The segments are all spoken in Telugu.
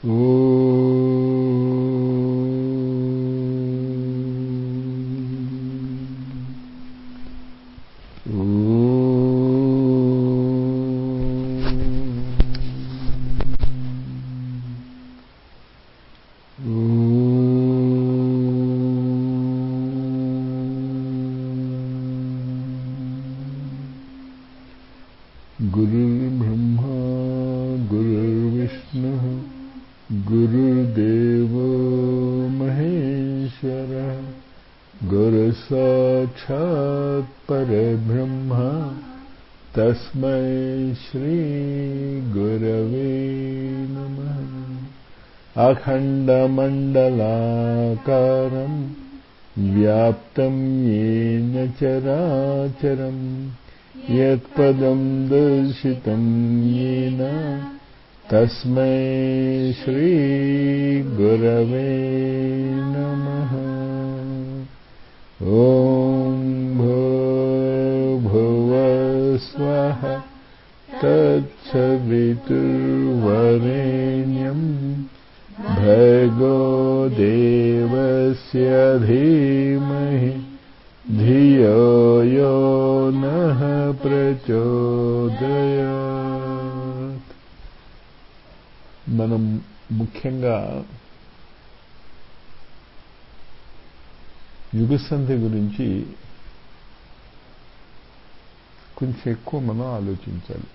गुरुर्ब्रह्मा गुरुर्विष्णुः गुरुर्देवो महेश्वरः गुरुसाक्षात् परब्रह्म तस्मै श्रीगुरवे नमः अखण्डमण्डलाकारम् व्याप्तं येन चराचरम् यत्पदं दर्शितं येन तस्मै श्रीगुरवे नमः ॐ भूर्भुवस्वः तत्सवितुर्वरेण्यम् भर्गो देवस्य धीमहि ధియో యో నః ప్రచోదయాత్ మనం ముఖ్యంగా యుగసంధి గురించి కొంచెం ఎక్కువ మనం ఆలోచించాలి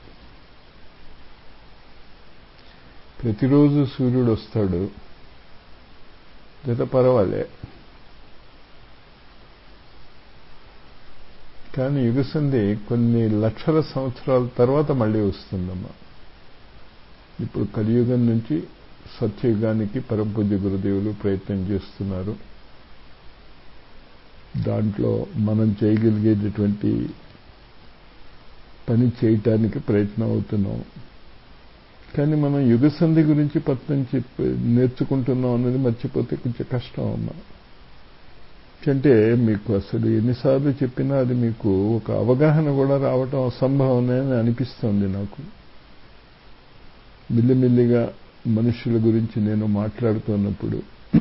ప్రతిరోజు సూర్యుడు వస్తాడు జత పర్వాలే కానీ యుగసంధి కొన్ని లక్షల సంవత్సరాల తర్వాత మళ్ళీ వస్తుందమ్మా ఇప్పుడు కలియుగం నుంచి సత్యయుగానికి పరమపూజ్య గురుదేవులు ప్రయత్నం చేస్తున్నారు దాంట్లో మనం చేయగలిగేటటువంటి పని చేయటానికి ప్రయత్నం అవుతున్నాం కానీ మనం యుగసంధి గురించి పత్రం చెప్పి నేర్చుకుంటున్నాం అనేది మర్చిపోతే కొంచెం కష్టం అమ్మా అంటే మీకు అసలు ఎన్నిసార్లు చెప్పినా అది మీకు ఒక అవగాహన కూడా రావటం అసంభవమే అని అనిపిస్తుంది నాకు మిల్లిమిల్లిగా మనుషుల గురించి నేను మాట్లాడుతున్నప్పుడు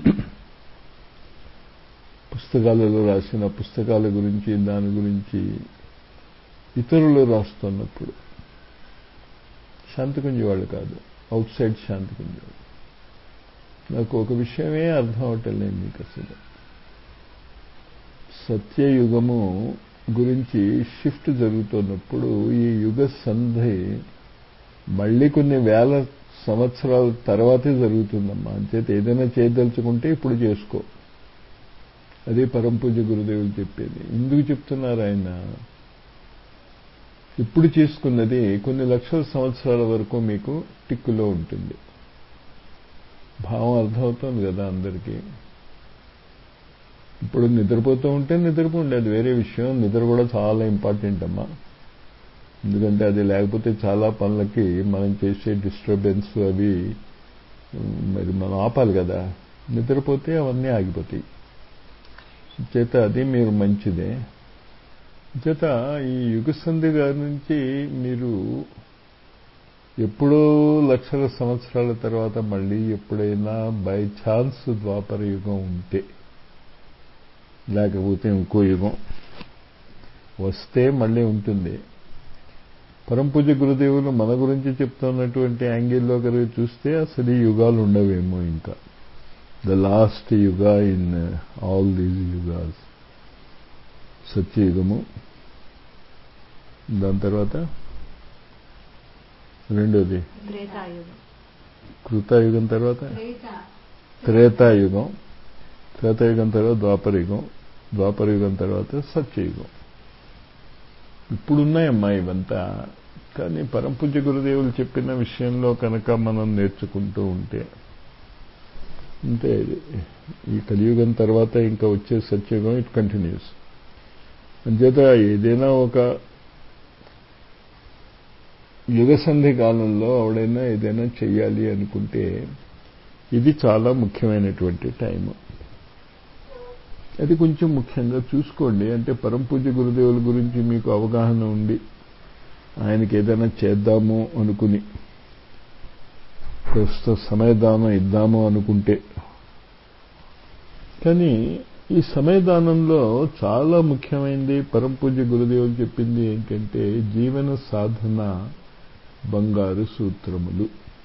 పుస్తకాలలో రాసిన పుస్తకాల గురించి దాని గురించి ఇతరులు రాస్తున్నప్పుడు శాంతికుంజి వాళ్ళు కాదు అవుట్ సైడ్ శాంతికుంజి వాళ్ళు నాకు ఒక విషయమే అర్థం అవటం లేదు మీకు అసలు సత్యయుగము గురించి షిఫ్ట్ జరుగుతున్నప్పుడు ఈ యుగ సంధి మళ్ళీ కొన్ని వేల సంవత్సరాల తర్వాతే జరుగుతుందమ్మా అంచేత ఏదైనా చేయదలుచుకుంటే ఇప్పుడు చేసుకో అదే పరంపూజ గురుదేవులు చెప్పేది ఎందుకు చెప్తున్నారు ఆయన ఇప్పుడు చేసుకున్నది కొన్ని లక్షల సంవత్సరాల వరకు మీకు టిక్కులో ఉంటుంది భావం అర్థమవుతుంది కదా అందరికీ ఇప్పుడు నిద్రపోతూ ఉంటే నిద్రపోండి అది వేరే విషయం నిద్ర కూడా చాలా ఇంపార్టెంట్ అమ్మా ఎందుకంటే అది లేకపోతే చాలా పనులకి మనం చేసే డిస్టర్బెన్స్ అవి మరి మనం ఆపాలి కదా నిద్రపోతే అవన్నీ ఆగిపోతాయి చేత అది మీరు మంచిదే చేత ఈ యుగసంధి గారి నుంచి మీరు ఎప్పుడో లక్షల సంవత్సరాల తర్వాత మళ్ళీ ఎప్పుడైనా బై ఛాన్స్ ద్వాపర యుగం ఉంటే లేకపోతే ఇంకో యుగం వస్తే మళ్ళీ ఉంటుంది పరంపూజ గురుదేవులు మన గురించి చెప్తున్నటువంటి యాంగిల్లో కనుక చూస్తే అసలు ఈ యుగాలు ఉండవేమో ఇంకా the last yuga in all these yugas సత్యయుగము దాని తర్వాత రెండోది కృతాయుగం తర్వాత త్రేతాయుగం త్రేతాయుగం తర్వాత ద్వాపరయుగం ద్వాపరయుగం తర్వాత సత్యయుగం ఇప్పుడున్నాయమ్మా ఇవంతా కానీ పరంపూజ్య గురుదేవులు చెప్పిన విషయంలో కనుక మనం నేర్చుకుంటూ ఉంటే అంటే ఈ కలియుగం తర్వాత ఇంకా వచ్చే సత్యయుగం ఇట్ కంటిన్యూస్ అంచేత ఏదైనా ఒక యుగసంధి కాలంలో ఆవిడైనా ఏదైనా చెయ్యాలి అనుకుంటే ఇది చాలా ముఖ్యమైనటువంటి టైము అది కొంచెం ముఖ్యంగా చూసుకోండి అంటే పరంపూజ గురుదేవుల గురించి మీకు అవగాహన ఉండి ఆయనకి ఏదైనా చేద్దాము అనుకుని ప్రస్తుతం సమయదానం ఇద్దాము అనుకుంటే కానీ ఈ సమయదానంలో చాలా ముఖ్యమైనది పరంపూజ్య గురుదేవులు చెప్పింది ఏంటంటే జీవన సాధన బంగారు సూత్రములు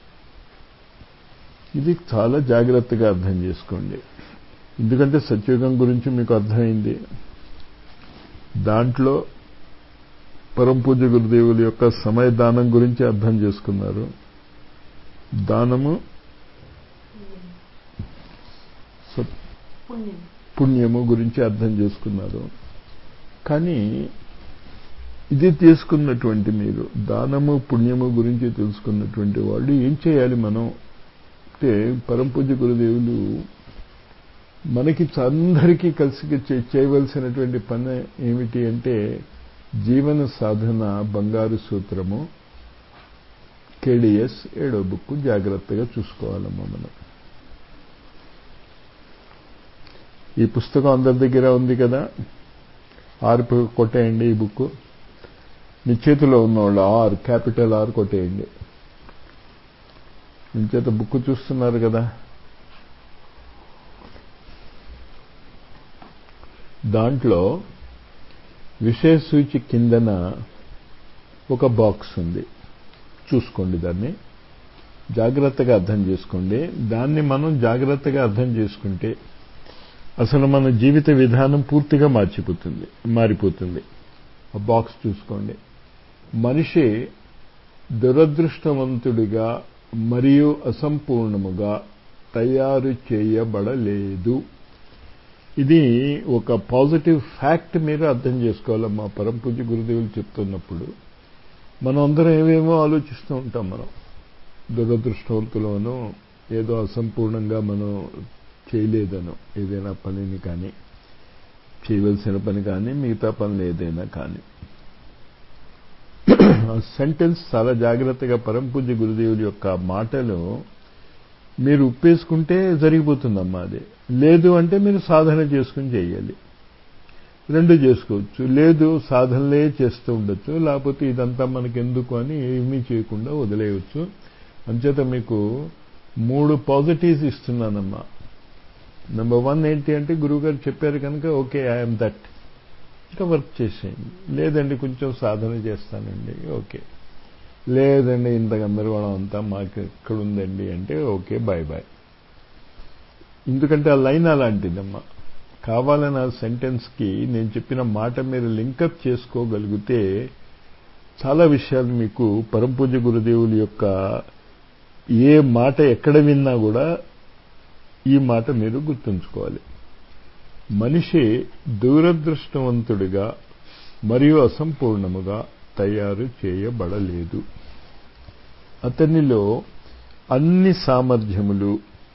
ఇది చాలా జాగ్రత్తగా అర్థం చేసుకోండి ఎందుకంటే సత్యుగం గురించి మీకు అర్థమైంది దాంట్లో పరంపూజ్య గురుదేవుల యొక్క సమయదానం గురించి అర్థం చేసుకున్నారు దానము పుణ్యము గురించి అర్థం చేసుకున్నారు కానీ ఇది తీసుకున్నటువంటి మీరు దానము పుణ్యము గురించి తెలుసుకున్నటువంటి వాళ్ళు ఏం చేయాలి మనం అంటే పరంపూజ్య గురుదేవులు మనకి అందరికీ కలిసి చేయవలసినటువంటి పని ఏమిటి అంటే జీవన సాధన బంగారు సూత్రము కేడిఎస్ ఏడో బుక్ జాగ్రత్తగా చూసుకోవాలమ్మా మనం ఈ పుస్తకం అందరి దగ్గర ఉంది కదా ఆర్ కొట్టేయండి ఈ బుక్ మీ చేతిలో ఉన్నవాళ్ళు ఆర్ క్యాపిటల్ ఆర్ కొట్టేయండి మీ చేత బుక్ చూస్తున్నారు కదా దాంట్లో విషయ సూచి కిందన ఒక బాక్స్ ఉంది చూసుకోండి దాన్ని జాగ్రత్తగా అర్థం చేసుకోండి దాన్ని మనం జాగ్రత్తగా అర్థం చేసుకుంటే అసలు మన జీవిత విధానం పూర్తిగా మార్చిపోతుంది మారిపోతుంది ఆ బాక్స్ చూసుకోండి మనిషి దురదృష్టవంతుడిగా మరియు అసంపూర్ణముగా తయారు చేయబడలేదు ఇది ఒక పాజిటివ్ ఫ్యాక్ట్ మీరు అర్థం చేసుకోవాలమ్మా పరంపూజ గురుదేవులు చెప్తున్నప్పుడు మనం అందరం ఏమేమో ఆలోచిస్తూ ఉంటాం మనం దురదృష్టవంతులోనూ ఏదో అసంపూర్ణంగా మనం చేయలేదనో ఏదైనా పనిని కానీ చేయవలసిన పని కానీ మిగతా పనులు ఏదైనా కానీ సెంటెన్స్ చాలా జాగ్రత్తగా పరంపూజ్య గురుదేవుల యొక్క మాటలు మీరు ఉప్పేసుకుంటే జరిగిపోతుందమ్మా అది లేదు అంటే మీరు సాధన చేసుకుని చేయాలి రెండు చేసుకోవచ్చు లేదు సాధనలే చేస్తూ ఉండొచ్చు లేకపోతే ఇదంతా మనకెందుకు అని ఏమీ చేయకుండా వదిలేయవచ్చు అంచేత మీకు మూడు పాజిటివ్స్ ఇస్తున్నానమ్మా నెంబర్ వన్ ఏంటి అంటే గురువుగారు చెప్పారు కనుక ఓకే ఐఎమ్ దట్ ఇంకా వర్క్ చేసేయండి లేదండి కొంచెం సాధన చేస్తానండి ఓకే లేదండి ఇంత గందరగోళం అంతా మాకు ఎక్కడుందండి అంటే ఓకే బాయ్ బాయ్ ఎందుకంటే ఆ లైన్ అలాంటిదమ్మా కావాలని ఆ సెంటెన్స్కి నేను చెప్పిన మాట మీరు లింకప్ చేసుకోగలిగితే చాలా విషయాలు మీకు పరంపూజ గురుదేవుల యొక్క ఏ మాట ఎక్కడ విన్నా కూడా ఈ మాట మీరు గుర్తుంచుకోవాలి మనిషి దురదృష్టవంతుడిగా మరియు అసంపూర్ణముగా తయారు చేయబడలేదు అతనిలో అన్ని సామర్థ్యములు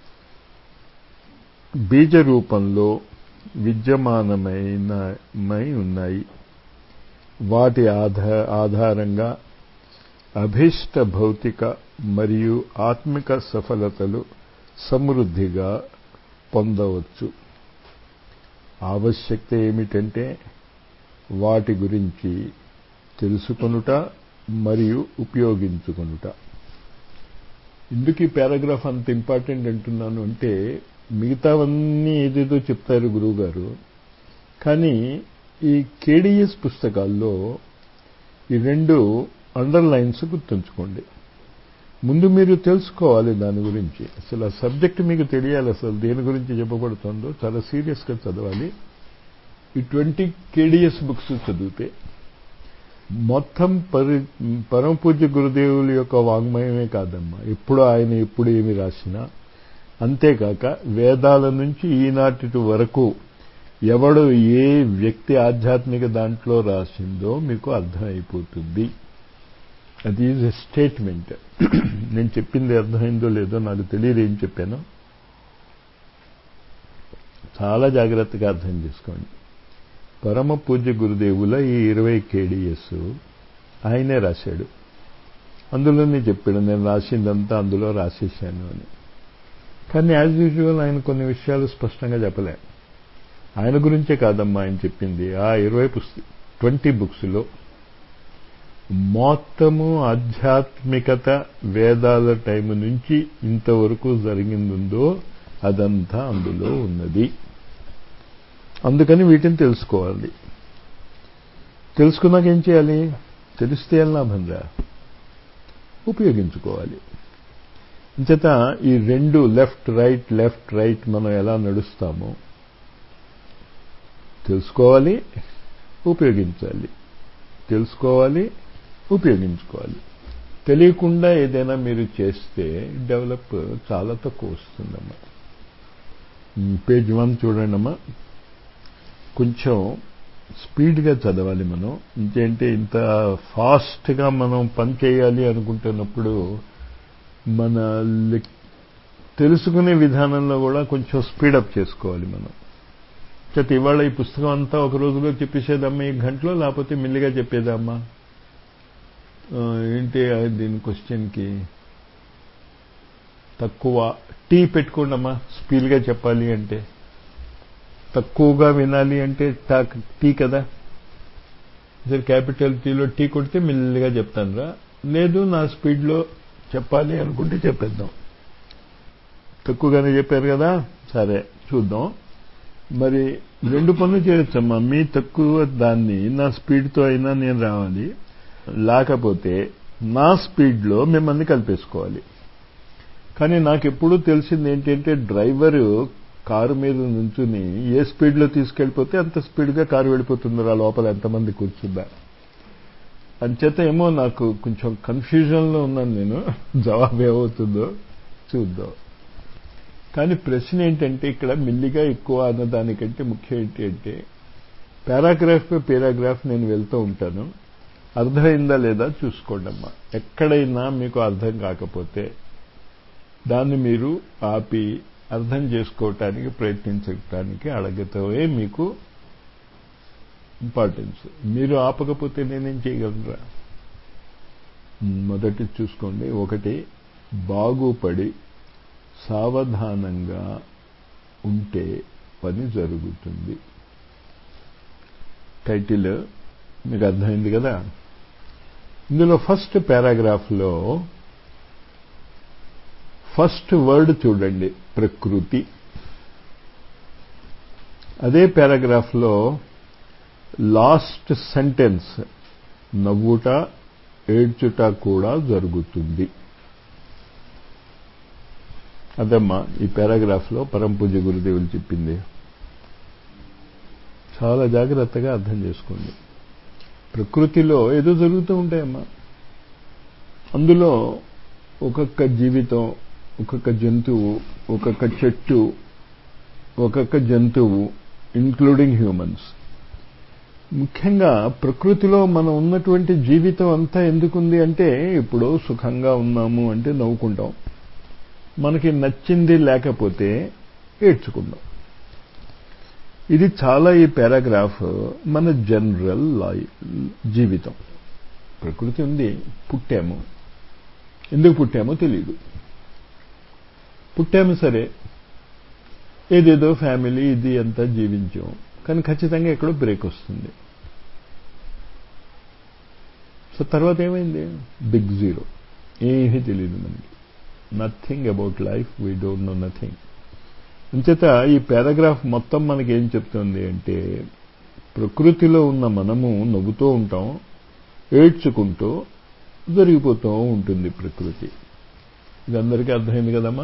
బీజ రూపంలో విద్యమానమైనమై ఉన్నాయి వాటి ఆధారంగా అభీష్ట భౌతిక మరియు ఆత్మిక సఫలతలు సమృద్ధిగా పొందవచ్చు ఆవశ్యకత ఏమిటంటే వాటి గురించి తెలుసుకొనుట మరియు ఉపయోగించుకొనుట ఎందుకు ఈ పారాగ్రాఫ్ అంత ఇంపార్టెంట్ అంటున్నాను అంటే మిగతావన్నీ ఏదేదో చెప్తారు గురువుగారు కానీ ఈ కేడిఎస్ పుస్తకాల్లో ఈ రెండు అండర్లైన్స్ గుర్తుంచుకోండి ముందు మీరు తెలుసుకోవాలి దాని గురించి అసలు ఆ సబ్జెక్ట్ మీకు తెలియాలి అసలు దేని గురించి చెప్పబడుతుందో చాలా సీరియస్గా చదవాలి ఈ ట్వంటీ కేడిఎస్ బుక్స్ చదివితే మొత్తం పరి పరమపూజ్య గురుదేవుల యొక్క వాంగ్మయమే కాదమ్మా ఎప్పుడు ఆయన ఎప్పుడు ఏమి రాసినా అంతేకాక వేదాల నుంచి ఈనాటి వరకు ఎవడు ఏ వ్యక్తి ఆధ్యాత్మిక దాంట్లో రాసిందో మీకు అర్థమైపోతుంది అది ఈజ్ ఎ స్టేట్మెంట్ నేను చెప్పింది అర్థమైందో లేదో నాకు తెలియదు ఏం చెప్పాను చాలా జాగ్రత్తగా అర్థం చేసుకోండి పరమ పూజ్య గురుదేవుల ఈ ఇరవై కేడిఎస్ ఆయనే రాశాడు అందులోనే చెప్పాడు నేను రాసిందంతా అందులో రాసేసాను అని కానీ యాజ్ యూజువల్ ఆయన కొన్ని విషయాలు స్పష్టంగా చెప్పలే ఆయన గురించే కాదమ్మా ఆయన చెప్పింది ఆ ఇరవై పుస్తక ట్వంటీ బుక్స్లో మొత్తము ఆధ్యాత్మికత వేదాల టైం నుంచి ఇంతవరకు జరిగిందో అదంతా అందులో ఉన్నది అందుకని వీటిని తెలుసుకోవాలి తెలుసుకున్నాక ఏం చేయాలి తెలిస్తే ఏం లాభం రా ఉపయోగించుకోవాలి ఇంచేత ఈ రెండు లెఫ్ట్ రైట్ లెఫ్ట్ రైట్ మనం ఎలా నడుస్తామో తెలుసుకోవాలి ఉపయోగించాలి తెలుసుకోవాలి ఉపయోగించుకోవాలి తెలియకుండా ఏదైనా మీరు చేస్తే డెవలప్ చాలా తక్కువ వస్తుందమ్మా పేజ్ వన్ చూడండమ్మా కొంచెం స్పీడ్గా చదవాలి మనం ఇంకేంటే ఇంత ఫాస్ట్గా మనం పని చేయాలి అనుకుంటున్నప్పుడు మన తెలుసుకునే విధానంలో కూడా కొంచెం స్పీడప్ చేసుకోవాలి మనం చేత ఇవాళ ఈ పుస్తకం అంతా ఒక రోజులో చెప్పేసేదమ్మా ఈ గంటలో లేకపోతే మెల్లిగా చెప్పేదమ్మా ఏంటి దీని క్వశ్చన్కి తక్కువ టీ పెట్టుకోండమ్మా స్పీడ్గా చెప్పాలి అంటే తక్కువగా వినాలి అంటే టీ కదా సరే క్యాపిటల్ టీలో టీ కొడితే మెల్లిగా చెప్తాను రా లేదు నా స్పీడ్లో చెప్పాలి అనుకుంటే చెప్పేద్దాం తక్కువగానే చెప్పారు కదా సరే చూద్దాం మరి రెండు పనులు చేయొచ్చమ్మా మీ తక్కువ దాన్ని నా స్పీడ్తో అయినా నేను రావాలి లేకపోతే నా స్పీడ్లో మిమ్మల్ని కలిపేసుకోవాలి కానీ నాకు ఎప్పుడూ తెలిసింది ఏంటంటే డ్రైవరు కారు మీద నుంచుని ఏ స్పీడ్లో తీసుకెళ్ళిపోతే అంత స్పీడ్గా కారు వెళ్ళిపోతుందిరా లోపల ఎంతమంది కూర్చుందా అంచేత ఏమో నాకు కొంచెం కన్ఫ్యూజన్లో ఉన్నాను నేను జవాబు ఏమవుతుందో చూద్దాం కానీ ప్రశ్న ఏంటంటే ఇక్కడ మిల్లిగా ఎక్కువ అన్నదానికంటే ముఖ్యం ఏంటి అంటే పారాగ్రాఫ్ పై పారాగ్రాఫ్ నేను వెళ్తూ ఉంటాను అర్థమైందా లేదా చూసుకోండి అమ్మా ఎక్కడైనా మీకు అర్థం కాకపోతే దాన్ని మీరు ఆపి అర్థం చేసుకోవటానికి ప్రయత్నించడానికి అడగటమే మీకు ఇంపార్టెన్స్ మీరు ఆపకపోతే నేనేం చేయగలరా మొదటి చూసుకోండి ఒకటి బాగుపడి సావధానంగా ఉంటే పని జరుగుతుంది టైటిల్ మీకు అర్థమైంది కదా ఇందులో ఫస్ట్ పారాగ్రాఫ్లో ఫస్ట్ వర్డ్ చూడండి ప్రకృతి అదే పారాగ్రాఫ్లో లాస్ట్ సెంటెన్స్ నవ్వుట ఏడ్చుట కూడా జరుగుతుంది అదమ్మా ఈ పారాగ్రాఫ్లో పరంపూజ గురుదేవులు చెప్పింది చాలా జాగ్రత్తగా అర్థం చేసుకోండి ప్రకృతిలో ఏదో జరుగుతూ ఉంటాయమ్మా అందులో ఒక్కొక్క జీవితం ఒక్కొక్క జంతువు ఒక్కొక్క చెట్టు ఒక్కొక్క జంతువు ఇంక్లూడింగ్ హ్యూమన్స్ ముఖ్యంగా ప్రకృతిలో మనం ఉన్నటువంటి జీవితం అంతా ఎందుకుంది అంటే ఇప్పుడు సుఖంగా ఉన్నాము అంటే నవ్వుకుంటాం మనకి నచ్చింది లేకపోతే ఏడ్చుకుందాం ఇది చాలా ఈ పారాగ్రాఫ్ మన జనరల్ జీవితం ప్రకృతి ఉంది పుట్టాము ఎందుకు పుట్టామో తెలియదు పుట్టాము సరే ఏదేదో ఫ్యామిలీ ఇది అంతా జీవించాం కానీ ఖచ్చితంగా ఎక్కడో బ్రేక్ వస్తుంది సో తర్వాత ఏమైంది బిగ్ జీరో ఏమీ తెలియదు మనకి nothing about life we don't know nothing అంచేత ఈ పారాగ్రాఫ్ మొత్తం మనకి ఏం చెప్తుంది అంటే ప్రకృతిలో ఉన్న మనము నవ్వుతూ ఉంటాం ఏడ్చుకుంటూ జరిగిపోతూ ఉంటుంది ప్రకృతి ఇది అందరికీ అర్థమైంది కదమ్మా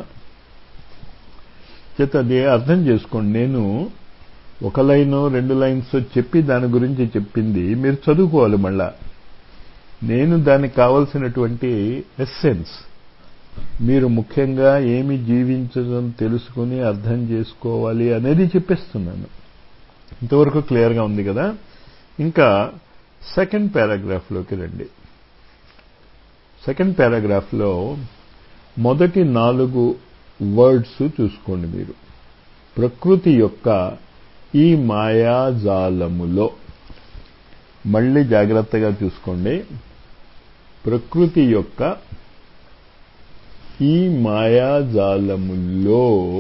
చేత అది అర్థం చేసుకోండి నేను ఒక లైన్ రెండు లైన్స్ చెప్పి దాని గురించి చెప్పింది మీరు చదువుకోవాలి మళ్ళా నేను దానికి కావలసినటువంటి ఎస్సెన్స్ మీరు ముఖ్యంగా ఏమి జీవించడం తెలుసుకుని అర్థం చేసుకోవాలి అనేది చెప్పేస్తున్నాను ఇంతవరకు క్లియర్గా ఉంది కదా ఇంకా సెకండ్ పారాగ్రాఫ్లోకి రండి సెకండ్ పారాగ్రాఫ్లో మొదటి నాలుగు వర్డ్స్ చూసుకోండి మీరు ప్రకృతి యొక్క ఈ మాయాజాలములో మళ్ళీ జాగ్రత్తగా చూసుకోండి ప్రకృతి యొక్క ఈ మాయాజాలములో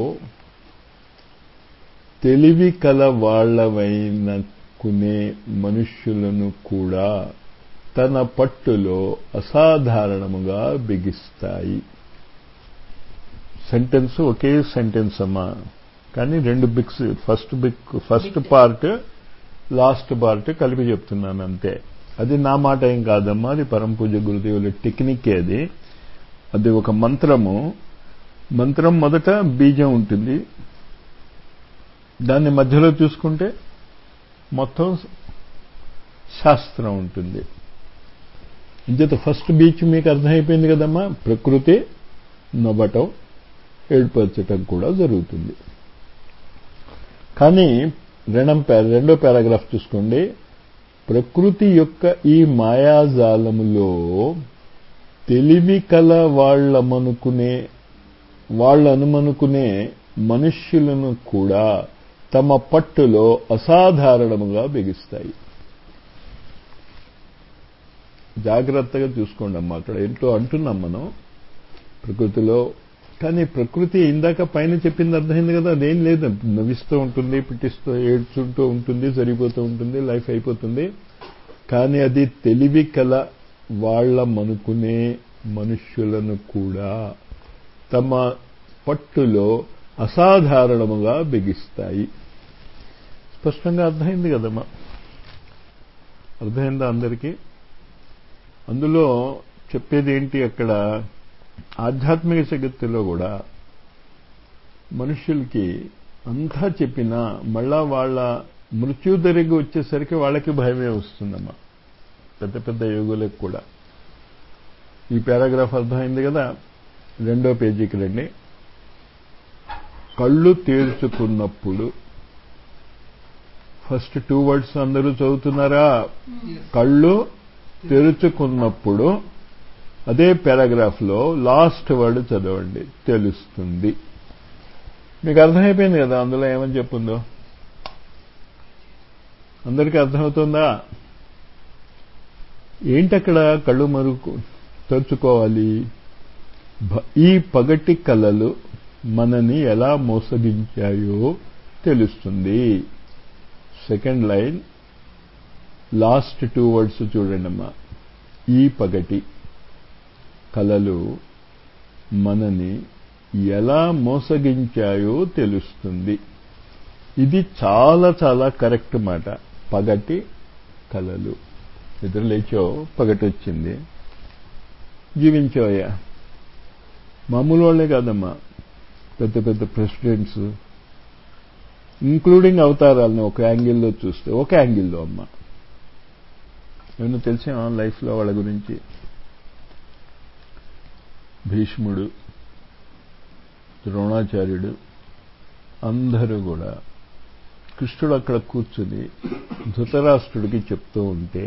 తెలివి కల వాళ్లవైనకునే మనుష్యులను కూడా తన పట్టులో అసాధారణముగా బిగిస్తాయి సెంటెన్స్ ఒకే సెంటెన్స్ అమ్మా కానీ రెండు bits first bit first part last part కలిపి చెప్తున్నాను అంతే అది నా మాట ఏం కాదమ్మా అది పరంపూజ గురుదేవుల టెక్నిక్ అది అది ఒక మంత్రము మంత్రం మొదట బీజం ఉంటుంది దాన్ని మధ్యలో చూసుకుంటే మొత్తం శాస్త్రం ఉంటుంది ఇంచేత ఫస్ట్ బీచ్ మీకు అర్థమైపోయింది కదమ్మా ప్రకృతి నవ్వటం ఏడ్పరచటం కూడా జరుగుతుంది కానీ రెండం రెండో పారాగ్రాఫ్ చూసుకోండి ప్రకృతి యొక్క ఈ మాయాజాలములో తెలివి కల వాళ్ళమనుకునే వాళ్ళనుమనుకునే మనుష్యులను కూడా తమ పట్టులో అసాధారణముగా బిగిస్తాయి జాగ్రత్తగా చూసుకోండి అమ్మా అక్కడ ఏంటో అంటున్నాం మనం ప్రకృతిలో కానీ ప్రకృతి ఇందాక పైన చెప్పింది అర్థమైంది కదా అదేం లేదు నవ్విస్తూ ఉంటుంది పిట్టిస్తూ ఏడ్చుంటూ ఉంటుంది సరిపోతూ ఉంటుంది లైఫ్ అయిపోతుంది కానీ అది తెలివి కల వాళ్ళమనుకునే మనుష్యులను కూడా తమ పట్టులో అసాధారణముగా బిగిస్తాయి స్పష్టంగా అర్థమైంది కదమ్మా అర్థమైందా అందరికీ అందులో చెప్పేది ఏంటి అక్కడ ఆధ్యాత్మిక జగత్తులో కూడా మనుషులకి అంతా చెప్పినా మళ్ళా వాళ్ళ మృత్యు దరికి వచ్చేసరికి వాళ్ళకి భయమే వస్తుందమ్మా పెద్ద పెద్ద యోగులకు కూడా ఈ పారాగ్రాఫ్ అర్థమైంది కదా రెండో పేజీకి రండి కళ్ళు తేల్చుకున్నప్పుడు ఫస్ట్ టూ వర్డ్స్ అందరూ చదువుతున్నారా కళ్ళు తెరుచుకున్నప్పుడు అదే పారాగ్రాఫ్లో లాస్ట్ వర్డ్ చదవండి తెలుస్తుంది మీకు అర్థమైపోయింది కదా అందులో ఏమని చెప్పుందో అందరికీ అర్థమవుతుందా ఏంటక్కడ కళ్ళు మరుకు తెరుచుకోవాలి ఈ పగటి కళలు మనని ఎలా మోసగించాయో తెలుస్తుంది second line last two words చూడండి అమ్మా ఈ పగటి కళలు మనని ఎలా మోసగించాయో తెలుస్తుంది ఇది చాలా చాలా కరెక్ట్ మాట పగటి కళలు నిద్ర లేచో పగటి వచ్చింది జీవించోయ్యా మామూలు వాళ్ళే కాదమ్మా పెద్ద పెద్ద ప్రెసిడెంట్స్ ఇంక్లూడింగ్ అవతారాలను ఒక యాంగిల్లో చూస్తే ఒక యాంగిల్లో అమ్మ ఏమన్నా తెలిసా లైఫ్లో వాళ్ళ గురించి భీష్ముడు ద్రోణాచార్యుడు అందరూ కూడా కృష్ణుడు అక్కడ కూర్చుని ధృతరాష్ట్రుడికి చెప్తూ ఉంటే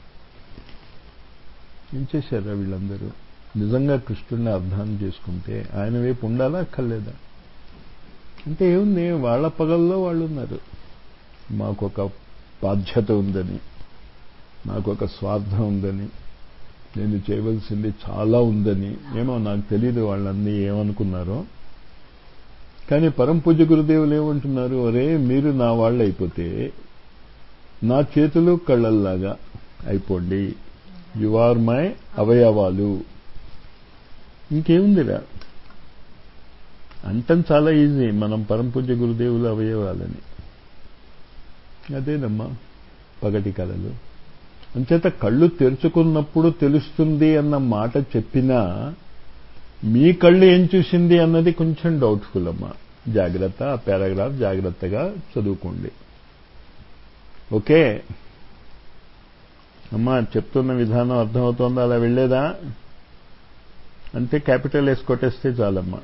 ఏం చేశారా వీళ్ళందరూ నిజంగా కృష్ణుడిని అర్థం చేసుకుంటే ఆయన వైపు ఉండాలా అక్కర్లేదా అంటే ఏముంది వాళ్ళ పగల్లో వాళ్ళు ఉన్నారు మాకొక బాధ్యత ఉందని నాకొక స్వార్థం ఉందని నేను చేయవలసింది చాలా ఉందని ఏమో నాకు తెలియదు వాళ్ళన్నీ ఏమనుకున్నారో కానీ పరం పూజ గురుదేవులు ఏమంటున్నారు అరే మీరు నా వాళ్ళు అయిపోతే నా చేతులు కళ్ళల్లాగా అయిపోండి యు ఆర్ మై అవయవాలు ఇంకేముందిరా అంటం చాలా ఈజీ మనం పరంపూజ గురుదేవులు అవయవాలని అదేనమ్మా పగటి కళలు అంచేత కళ్ళు తెరుచుకున్నప్పుడు తెలుస్తుంది అన్న మాట చెప్పినా మీ కళ్ళు ఏం చూసింది అన్నది కొంచెం డౌట్ఫుల్ అమ్మా జాగ్రత్త ఆ పారాగ్రాఫ్ జాగ్రత్తగా చదువుకోండి ఓకే అమ్మా చెప్తున్న విధానం అర్థమవుతోందా అలా వెళ్ళేదా అంటే క్యాపిటల్ ఎస్ కొట్టేస్తే చాలమ్మా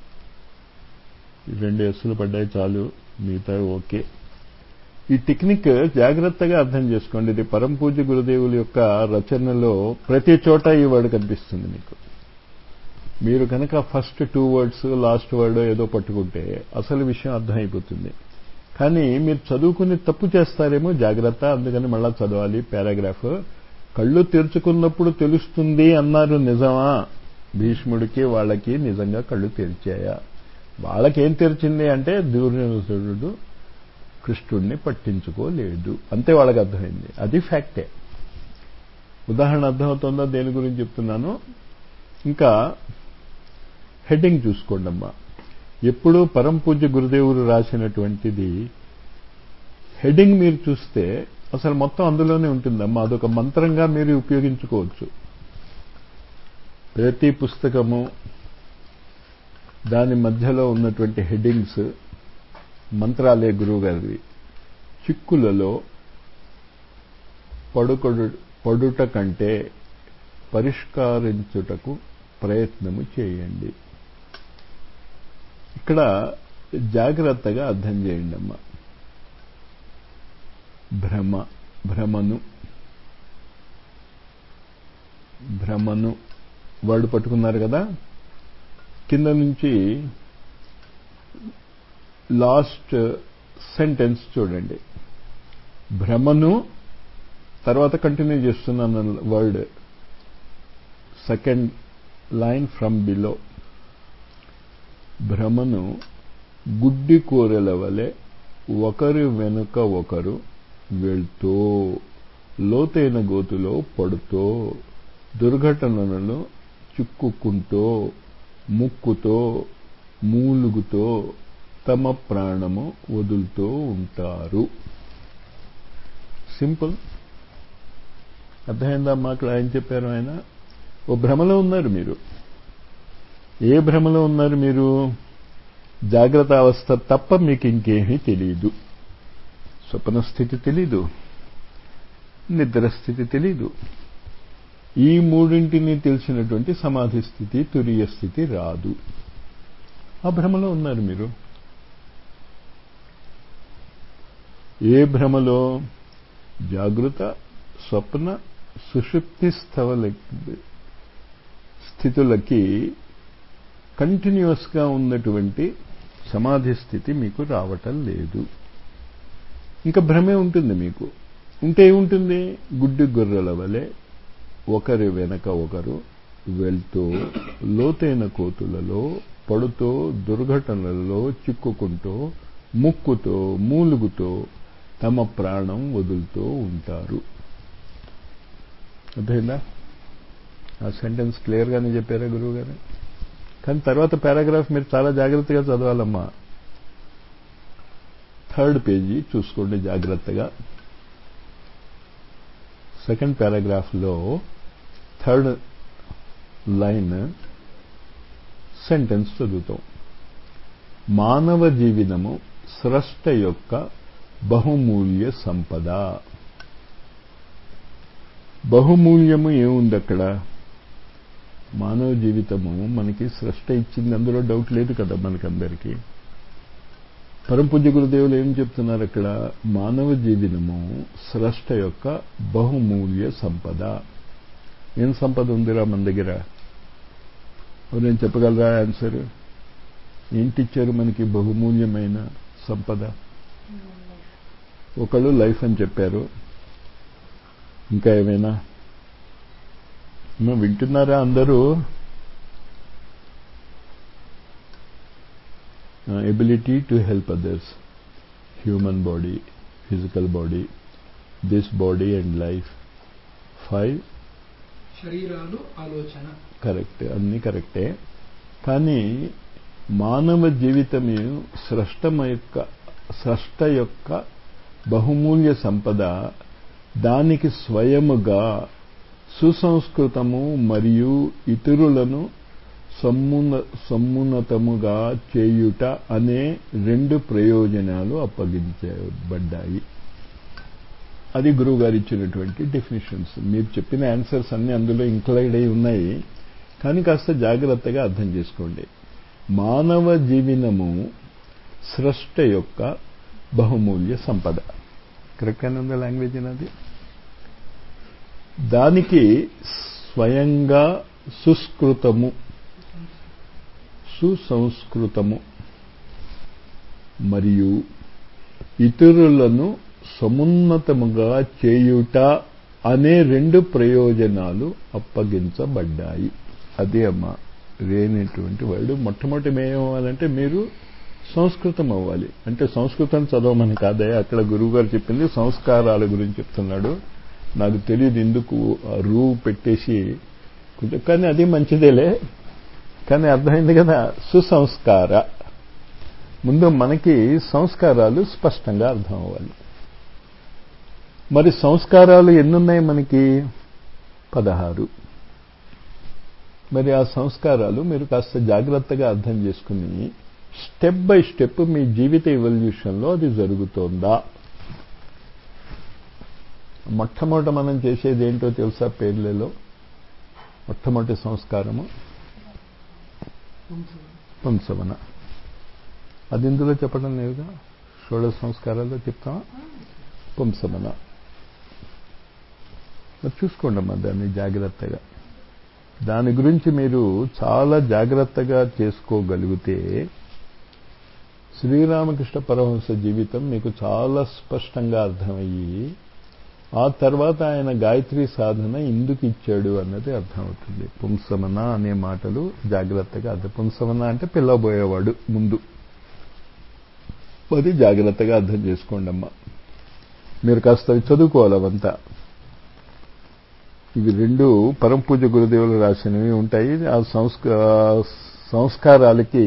రెండు ఎస్సులు పడ్డాయి చాలు మిగతా ఓకే ఈ టెక్నిక్ జాగ్రత్తగా అర్థం చేసుకోండి ఇది పరంపూజ గురుదేవుల యొక్క రచనలో ప్రతి చోట ఈ వర్డ్ కనిపిస్తుంది మీకు మీరు కనుక first two words last word ఏదో పట్టుకుంటే అసలు విషయం అర్థమైపోతుంది కానీ మీరు చదువుకుని తప్పు చేస్తారేమో జాగ్రత్త అందుకని మళ్ళా చదవాలి పారాగ్రాఫ్ కళ్ళు తెరుచుకున్నప్పుడు తెలుస్తుంది అన్నారు నిజమా భీష్ముడికి వాళ్ళకి నిజంగా కళ్ళు తెరిచాయా వాళ్ళకేం తెరిచింది అంటే దూర్యోధనుడు కృష్ణుడిని పట్టించుకోలేడు అంతే వాళ్ళకి అర్థమైంది అది ఫ్యాక్టే ఉదాహరణ అర్థమవుతుందా దేని గురించి చెప్తున్నాను ఇంకా హెడ్డింగ్ చూసుకోండి అమ్మా ఎప్పుడూ పరం పూజ్య గురుదేవులు రాసినటువంటిది హెడ్డింగ్ మీరు చూస్తే అసలు మొత్తం అందులోనే ఉంటుందమ్మా అదొక మంత్రంగా మీరు ఉపయోగించుకోవచ్చు ప్రతి పుస్తకము దాని మధ్యలో ఉన్నటువంటి హెడ్డింగ్స్ మంత్రాలే గురువు గారివి చిక్కులలో పడుకొడు పడుట కంటే పరిష్కరించుటకు ప్రయత్నము చేయండి ఇక్కడ జాగ్రత్తగా అర్థం చేయండి అమ్మా భ్రమ భ్రమను భ్రమను వర్డ్ పట్టుకున్నారు కదా కింద నుంచి లాస్ట్ సెంటెన్స్ చూడండి భ్రమను తర్వాత కంటిన్యూ చేస్తున్నాను word second line from below భ్రమను గుడ్డి కూరల వలె ఒకరి వెనుక ఒకరు వెళ్తూ లోతైన గోతులో పడుతూ దుర్ఘటనలను చిక్కుకుంటూ ముక్కుతో మూలుగుతో తమ ప్రాణము వదులుతూ ఉంటారు సింపుల్ అర్థమైందా అక్కడ ఆయన చెప్పారు ఆయన ఓ భ్రమలో ఉన్నారు మీరు ఏ భ్రమలో ఉన్నారు మీరు జాగ్రత్త అవస్థ తప్ప మీకు ఇంకేమీ తెలియదు స్వప్న స్థితి తెలీదు నిద్ర స్థితి తెలీదు ఈ మూడింటిని తెలిసినటువంటి సమాధి స్థితి తురియ స్థితి రాదు ఆ భ్రమలో ఉన్నారు మీరు ఏ భ్రమలో జాగృత స్వప్న సుషుప్తి స్థవల స్థితులకి కంటిన్యూస్గా ఉన్నటువంటి సమాధి స్థితి మీకు రావటం లేదు ఇంకా భ్రమే ఉంటుంది మీకు ఉంటే ఏముంటుంది గుడ్డి గొర్రెల వలె ఒకరి వెనక ఒకరు వెళ్తూ లోతైన కోతులలో పడుతూ దుర్ఘటనలలో చిక్కుకుంటూ ముక్కుతో మూలుగుతో తమ ప్రాణం వదులుతూ ఉంటారు అర్థమైందా ఆ సెంటెన్స్ క్లియర్గానే చెప్పారా గురువు గారు కానీ తర్వాత పారాగ్రాఫ్ మీరు చాలా జాగ్రత్తగా చదవాలమ్మా థర్డ్ పేజీ చూసుకోండి జాగ్రత్తగా సెకండ్ పారాగ్రాఫ్లో థర్డ్ లైన్ సెంటెన్స్ చదువుతాం మానవ జీవితము స్రష్ట యొక్క బహుమూల్య సంపద బహుమూల్యము ఏముంది అక్కడ మానవ జీవితము మనకి స్రష్ట ఇచ్చింది అందులో డౌట్ లేదు కదా మనకందరికీ పరంపూజ్య గురుదేవులు ఏం చెప్తున్నారు అక్కడ మానవ జీవనము స్రష్ట యొక్క బహుమూల్య సంపద ఏం సంపద ఉందిరా మన దగ్గర నేను చెప్పగలరా ఆన్సర్ ఏంటిచ్చారు మనకి బహుమూల్యమైన సంపద ఒకళ్ళు లైఫ్ అని చెప్పారు ఇంకా ఏమైనా వింటున్నారా అందరూ ability to help others human body physical body this body and life five శరీరాలు ఆలోచన కరెక్ట్ అన్నీ కరెక్టే కానీ మానవ జీవితమే స్రష్టం యొక్క స్రష్ట యొక్క బహుమూల్య సంపద దానికి స్వయముగా సుసంస్కృతము మరియు ఇతరులను సమ్మున సమ్మున్నతముగా చేయుట అనే రెండు ప్రయోజనాలు అప్పగించబడ్డాయి అది గురువు గారు ఇచ్చినటువంటి డెఫినేషన్స్ మీరు చెప్పిన ఆన్సర్స్ అన్ని అందులో ఇంక్లైడ్ అయి ఉన్నాయి కానీ కాస్త జాగ్రత్తగా అర్థం చేసుకోండి మానవ జీవనము సృష్ట యొక్క బహుమూల్య సంపద కరెక్ట్గానే ఉందా లాంగ్వేజ్ అనేది దానికి స్వయంగా సుస్కృతము సుసంస్కృతము మరియు ఇతరులను సమున్నతముగా చేయుట అనే రెండు ప్రయోజనాలు అప్పగించబడ్డాయి అదే అమ్మా రేనటువంటి వాడు మొట్టమొదటి ఏమవ్వాలంటే మీరు సంస్కృతం అవ్వాలి అంటే సంస్కృతం చదవమని కాదే అక్కడ గురువు గారు చెప్పింది సంస్కారాల గురించి చెప్తున్నాడు నాకు తెలియదు ఎందుకు ఆ రూ పెట్టేసి కొంచెం కానీ అది మంచిదేలే కానీ అర్థమైంది కదా సుసంస్కార ముందు మనకి సంస్కారాలు స్పష్టంగా అర్థం అవ్వాలి మరి సంస్కారాలు ఎన్నున్నాయి మనకి పదహారు మరి ఆ సంస్కారాలు మీరు కాస్త జాగ్రత్తగా అర్థం చేసుకుని స్టెప్ బై స్టెప్ మీ జీవిత ఎవల్యూషన్లో అది జరుగుతోందా మొట్టమొదట మనం చేసేది ఏంటో తెలుసా పేర్లలో మొట్టమొదటి సంస్కారము పుంసవన అది ఇందులో చెప్పడం లేదుగా షోడశ సంస్కారాల్లో చెప్తామా పుంసవన మరి చూసుకోండి అమ్మా దాన్ని జాగ్రత్తగా దాని గురించి మీరు చాలా జాగ్రత్తగా చేసుకోగలిగితే శ్రీరామకృష్ణ పరమహంస జీవితం మీకు చాలా స్పష్టంగా అర్థమయ్యి ఆ తర్వాత ఆయన గాయత్రి సాధన ఎందుకు ఇచ్చాడు అన్నది అర్థమవుతుంది పుంసమన అనే మాటలు జాగ్రత్తగా అర్థం పుంసమన అంటే పిల్లబోయేవాడు ముందు అది జాగ్రత్తగా అర్థం చేసుకోండి అమ్మా మీరు కాస్త అవి చదువుకోవాలి అవంతా ఇవి రెండు పరమ పూజ గురుదేవులు రాసినవి ఉంటాయి ఆ సంస్క సంస్కారాలకి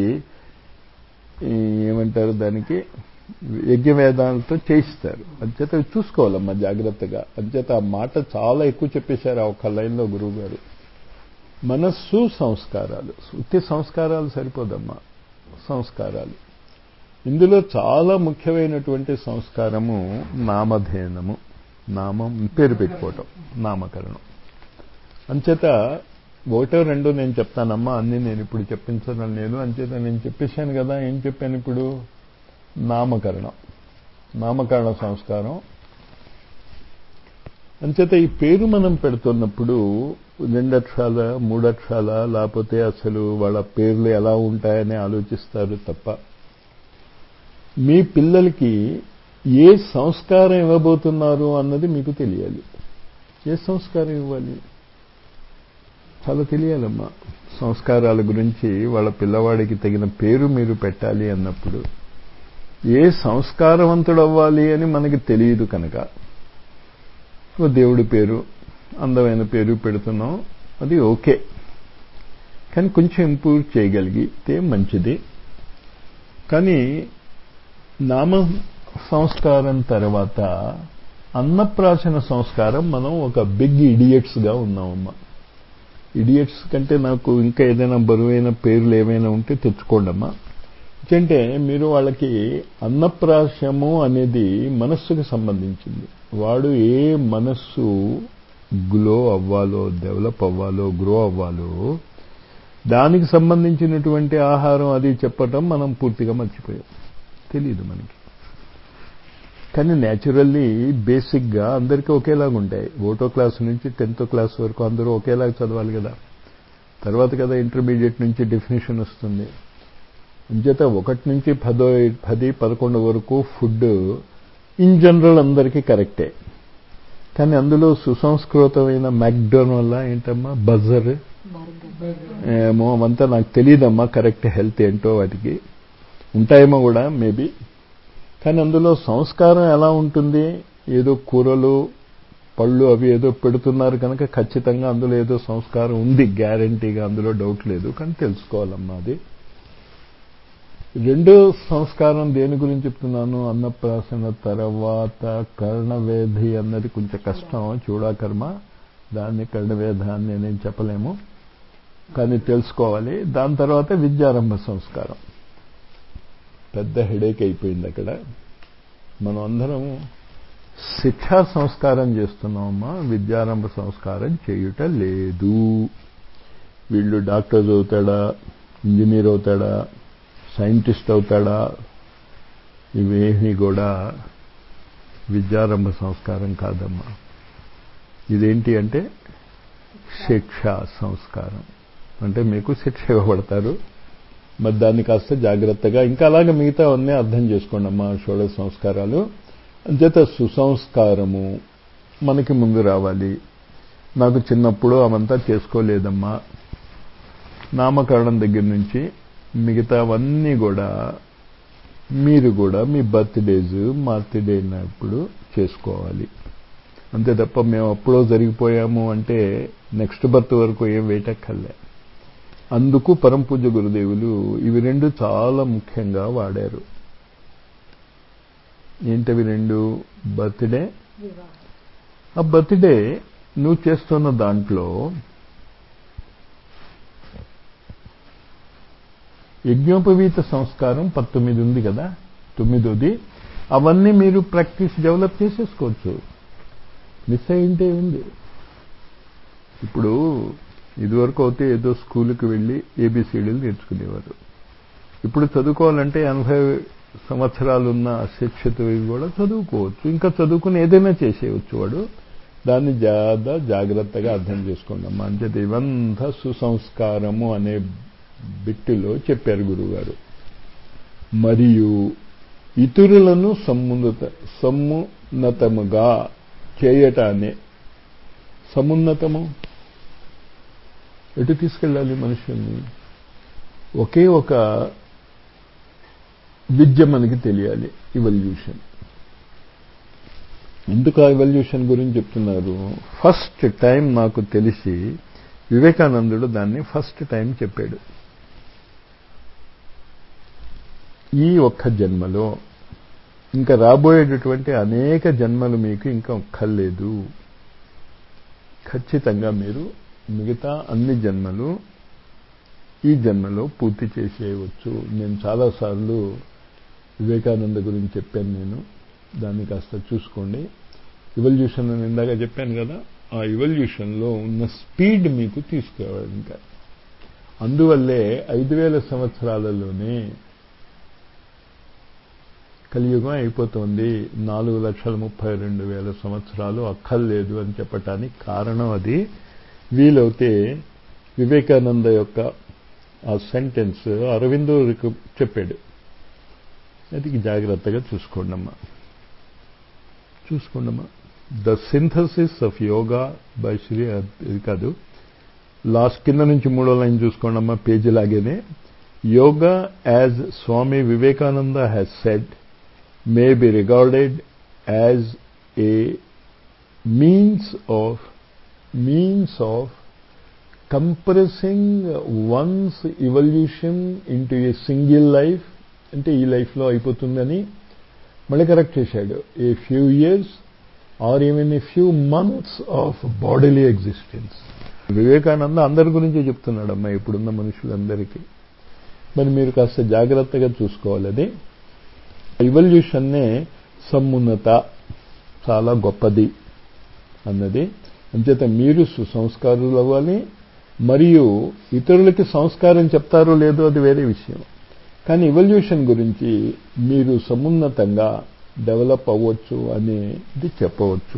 ఏమంటారు దానికి యజ్ఞవేదాలతో చేయిస్తారు అంచేత చూసుకోవాలమ్మా జాగ్రత్తగా అంచేత ఆ మాట చాలా ఎక్కువ చెప్పేశారు ఆ ఒక్క లైన్లో గురువు గారు మనస్సు సంస్కారాలు ఉత్తి సంస్కారాలు సరిపోదమ్మా సంస్కారాలు ఇందులో చాలా ముఖ్యమైనటువంటి సంస్కారము నామధేనము నామం పేరు పెట్టుకోవటం నామకరణం అంచేత ఒకటో రెండో నేను చెప్తానమ్మా అన్ని నేను ఇప్పుడు చెప్పించడం లేదు అంచేత నేను చెప్పేశాను కదా ఏం చెప్పాను ఇప్పుడు నామకరణం నామకరణ సంస్కారం అంచేత ఈ పేరు మనం పెడుతున్నప్పుడు రెండక్షరాల మూడక్షరాల లేకపోతే అసలు వాళ్ళ పేర్లు ఎలా ఉంటాయని ఆలోచిస్తారు తప్ప మీ పిల్లలకి ఏ సంస్కారం ఇవ్వబోతున్నారు అన్నది మీకు తెలియాలి ఏ సంస్కారం ఇవ్వాలి చాలా తెలియాలమ్మా సంస్కారాల గురించి వాళ్ళ పిల్లవాడికి తగిన పేరు మీరు పెట్టాలి అన్నప్పుడు ఏ సంస్కారవంతుడు అవ్వాలి అని మనకి తెలియదు కనుక ఓ దేవుడి పేరు అందమైన పేరు పెడుతున్నాం అది ఓకే కానీ కొంచెం ఇంప్రూవ్ చేయగలిగితే మంచిది కానీ నామ సంస్కారం తర్వాత అన్నప్రాశన సంస్కారం మనం ఒక బిగ్ ఇడియట్స్గా ఉన్నామమ్మా ఇడియట్స్ కంటే నాకు ఇంకా ఏదైనా బరువైన పేర్లు ఏమైనా ఉంటే తెచ్చుకోండమ్మా అంటే మీరు వాళ్ళకి అన్నప్రాశము అనేది మనస్సుకు సంబంధించింది వాడు ఏ మనస్సు గ్లో అవ్వాలో డెవలప్ అవ్వాలో గ్రో అవ్వాలో దానికి సంబంధించినటువంటి ఆహారం అది చెప్పటం మనం పూర్తిగా మర్చిపోయాం తెలియదు మనకి కానీ న్యాచురల్లీ బేసిక్గా అందరికీ ఒకేలాగా ఉంటాయి ఓటో క్లాస్ నుంచి టెన్త్ క్లాస్ వరకు అందరూ ఒకేలాగా చదవాలి కదా తర్వాత కదా ఇంటర్మీడియట్ నుంచి డెఫినేషన్ వస్తుంది అంచేత ఒకటి నుంచి పదో పది పదకొండు వరకు ఫుడ్ ఇన్ జనరల్ అందరికీ కరెక్టే కానీ అందులో సుసంస్కృతమైన మ్యాక్డోనల్లా ఏంటమ్మా బజర్ ఏమో అవంతా నాకు తెలియదమ్మా కరెక్ట్ హెల్త్ ఏంటో వాటికి ఉంటాయేమో కూడా మేబీ కానీ అందులో సంస్కారం ఎలా ఉంటుంది ఏదో కూరలు పళ్ళు అవి ఏదో పెడుతున్నారు కనుక ఖచ్చితంగా అందులో ఏదో సంస్కారం ఉంది గ్యారంటీగా అందులో డౌట్ లేదు కానీ తెలుసుకోవాలమ్మా అది రెండో సంస్కారం దేని గురించి చెప్తున్నాను అన్నప్రాసన తర్వాత కర్ణవేధి అన్నది కొంచెం కష్టం చూడాకర్మ దాన్ని కర్ణవేధ అని నేనేం చెప్పలేము కానీ తెలుసుకోవాలి దాని తర్వాత విద్యారంభ సంస్కారం పెద్ద హెడేక్ అయిపోయింది అక్కడ మనం అందరం శిక్షా సంస్కారం చేస్తున్నామమ్మా విద్యారంభ సంస్కారం చేయుట లేదు వీళ్ళు డాక్టర్ అవుతాడా ఇంజనీర్ అవుతాడా సైంటిస్ట్ అవుతాడా ఇవేమీ కూడా విద్యారంభ సంస్కారం కాదమ్మా ఇదేంటి అంటే శిక్ష సంస్కారం అంటే మీకు శిక్ష ఇవ్వబడతారు మరి దాన్ని కాస్త జాగ్రత్తగా ఇంకా అలాగే మిగతా అన్నీ అర్థం చేసుకోండి అమ్మా షోడ సంస్కారాలు అంచేత సుసంస్కారము మనకి ముందు రావాలి నాకు చిన్నప్పుడు అవంతా చేసుకోలేదమ్మా నామకరణం దగ్గర నుంచి మిగతావన్నీ కూడా మీరు కూడా మీ బర్త్డేస్ బర్త్డే అయినప్పుడు చేసుకోవాలి అంతే తప్ప మేము అప్పుడో జరిగిపోయాము అంటే నెక్స్ట్ బర్త్ వరకు ఏం వేయటక్కర్లే అందుకు పరం పూజ గురుదేవులు ఇవి రెండు చాలా ముఖ్యంగా వాడారు ఏంటవి రెండు బర్త్డే ఆ బర్త్డే నువ్వు చేస్తున్న దాంట్లో యజ్ఞోపవీత సంస్కారం పంతొమ్మిది ఉంది కదా తొమ్మిదోది అవన్నీ మీరు ప్రాక్టీస్ డెవలప్ చేసేసుకోవచ్చు మిస్ అయింటే ఉంది ఇప్పుడు ఇదివరకు అయితే ఏదో స్కూల్కి వెళ్ళి ఏబిసిడీలు నేర్చుకునేవారు ఇప్పుడు చదువుకోవాలంటే ఎనభై సంవత్సరాలున్న అశిక్షితవి కూడా చదువుకోవచ్చు ఇంకా చదువుకుని ఏదైనా చేసేయవచ్చు వాడు దాన్ని జాగ్రత్త జాగ్రత్తగా అర్థం చేసుకోండి అమ్మా అంటే ఇవంతా సుసంస్కారము అనే బిట్టులో చెప్పారు గురువుగారు మరియు ఇతరులను సమున్నత సమున్నతముగా చేయటాన్ని సమున్నతము ఎటు తీసుకెళ్ళాలి మనుషుల్ని ఒకే ఒక విద్య మనకి తెలియాలి ఇవల్యూషన్ ఎందుకు ఆ ఇవల్యూషన్ గురించి చెప్తున్నారు ఫస్ట్ టైం నాకు తెలిసి వివేకానందుడు దాన్ని ఫస్ట్ టైం చెప్పాడు ఈ ఒక్క జన్మలో ఇంకా రాబోయేటటువంటి అనేక జన్మలు మీకు ఇంకా ఒక్కర్లేదు ఖచ్చితంగా మీరు మిగతా అన్ని జన్మలు ఈ జన్మలో పూర్తి చేసేయవచ్చు నేను చాలాసార్లు వివేకానంద గురించి చెప్పాను నేను దాన్ని కాస్త చూసుకోండి ఇవల్యూషన్ అని ఇందాక చెప్పాను కదా ఆ ఇవల్యూషన్లో ఉన్న స్పీడ్ మీకు తీసుకురావాలి ఇంకా అందువల్లే ఐదు వేల సంవత్సరాలలోనే కలియుగం అయిపోతుంది నాలుగు లక్షల ముప్పై రెండు వేల సంవత్సరాలు అక్కర్లేదు అని చెప్పటానికి కారణం అది వీలవుతే వివేకానంద యొక్క ఆ సెంటెన్స్ అరవిందో చెప్పాడు అది జాగ్రత్తగా చూసుకోండమ్మా చూసుకోండమ్మా the synthesis of yoga by Shri ఇది కాదు లాస్ట్ కింద నుంచి మూడో లైన్ చూసుకోండమ్మా పేజీ లాగేనే yoga as Swami Vivekananda has said may be regarded as a means of means of compressing one's evolution into a single life అంటే ఈ లైఫ్లో అయిపోతుందని మళ్ళీ కరెక్ట్ చేశాడు a few years or even a few months of bodily existence Vivekananda అందరి గురించి చెప్తున్నాడు అమ్మా ఇప్పుడున్న మనుషులందరికీ మరి మీరు కాస్త జాగ్రత్తగా చూసుకోవాలి అది ఇవల్యూషన్నే సమున్నత చాలా గొప్పది అన్నది అంచేత మీరు సుసంస్కారులు అవ్వాలి మరియు ఇతరులకి సంస్కారం చెప్తారో లేదో అది వేరే విషయం కానీ ఇవల్యూషన్ గురించి మీరు సమున్నతంగా డెవలప్ అవ్వచ్చు అనేది చెప్పవచ్చు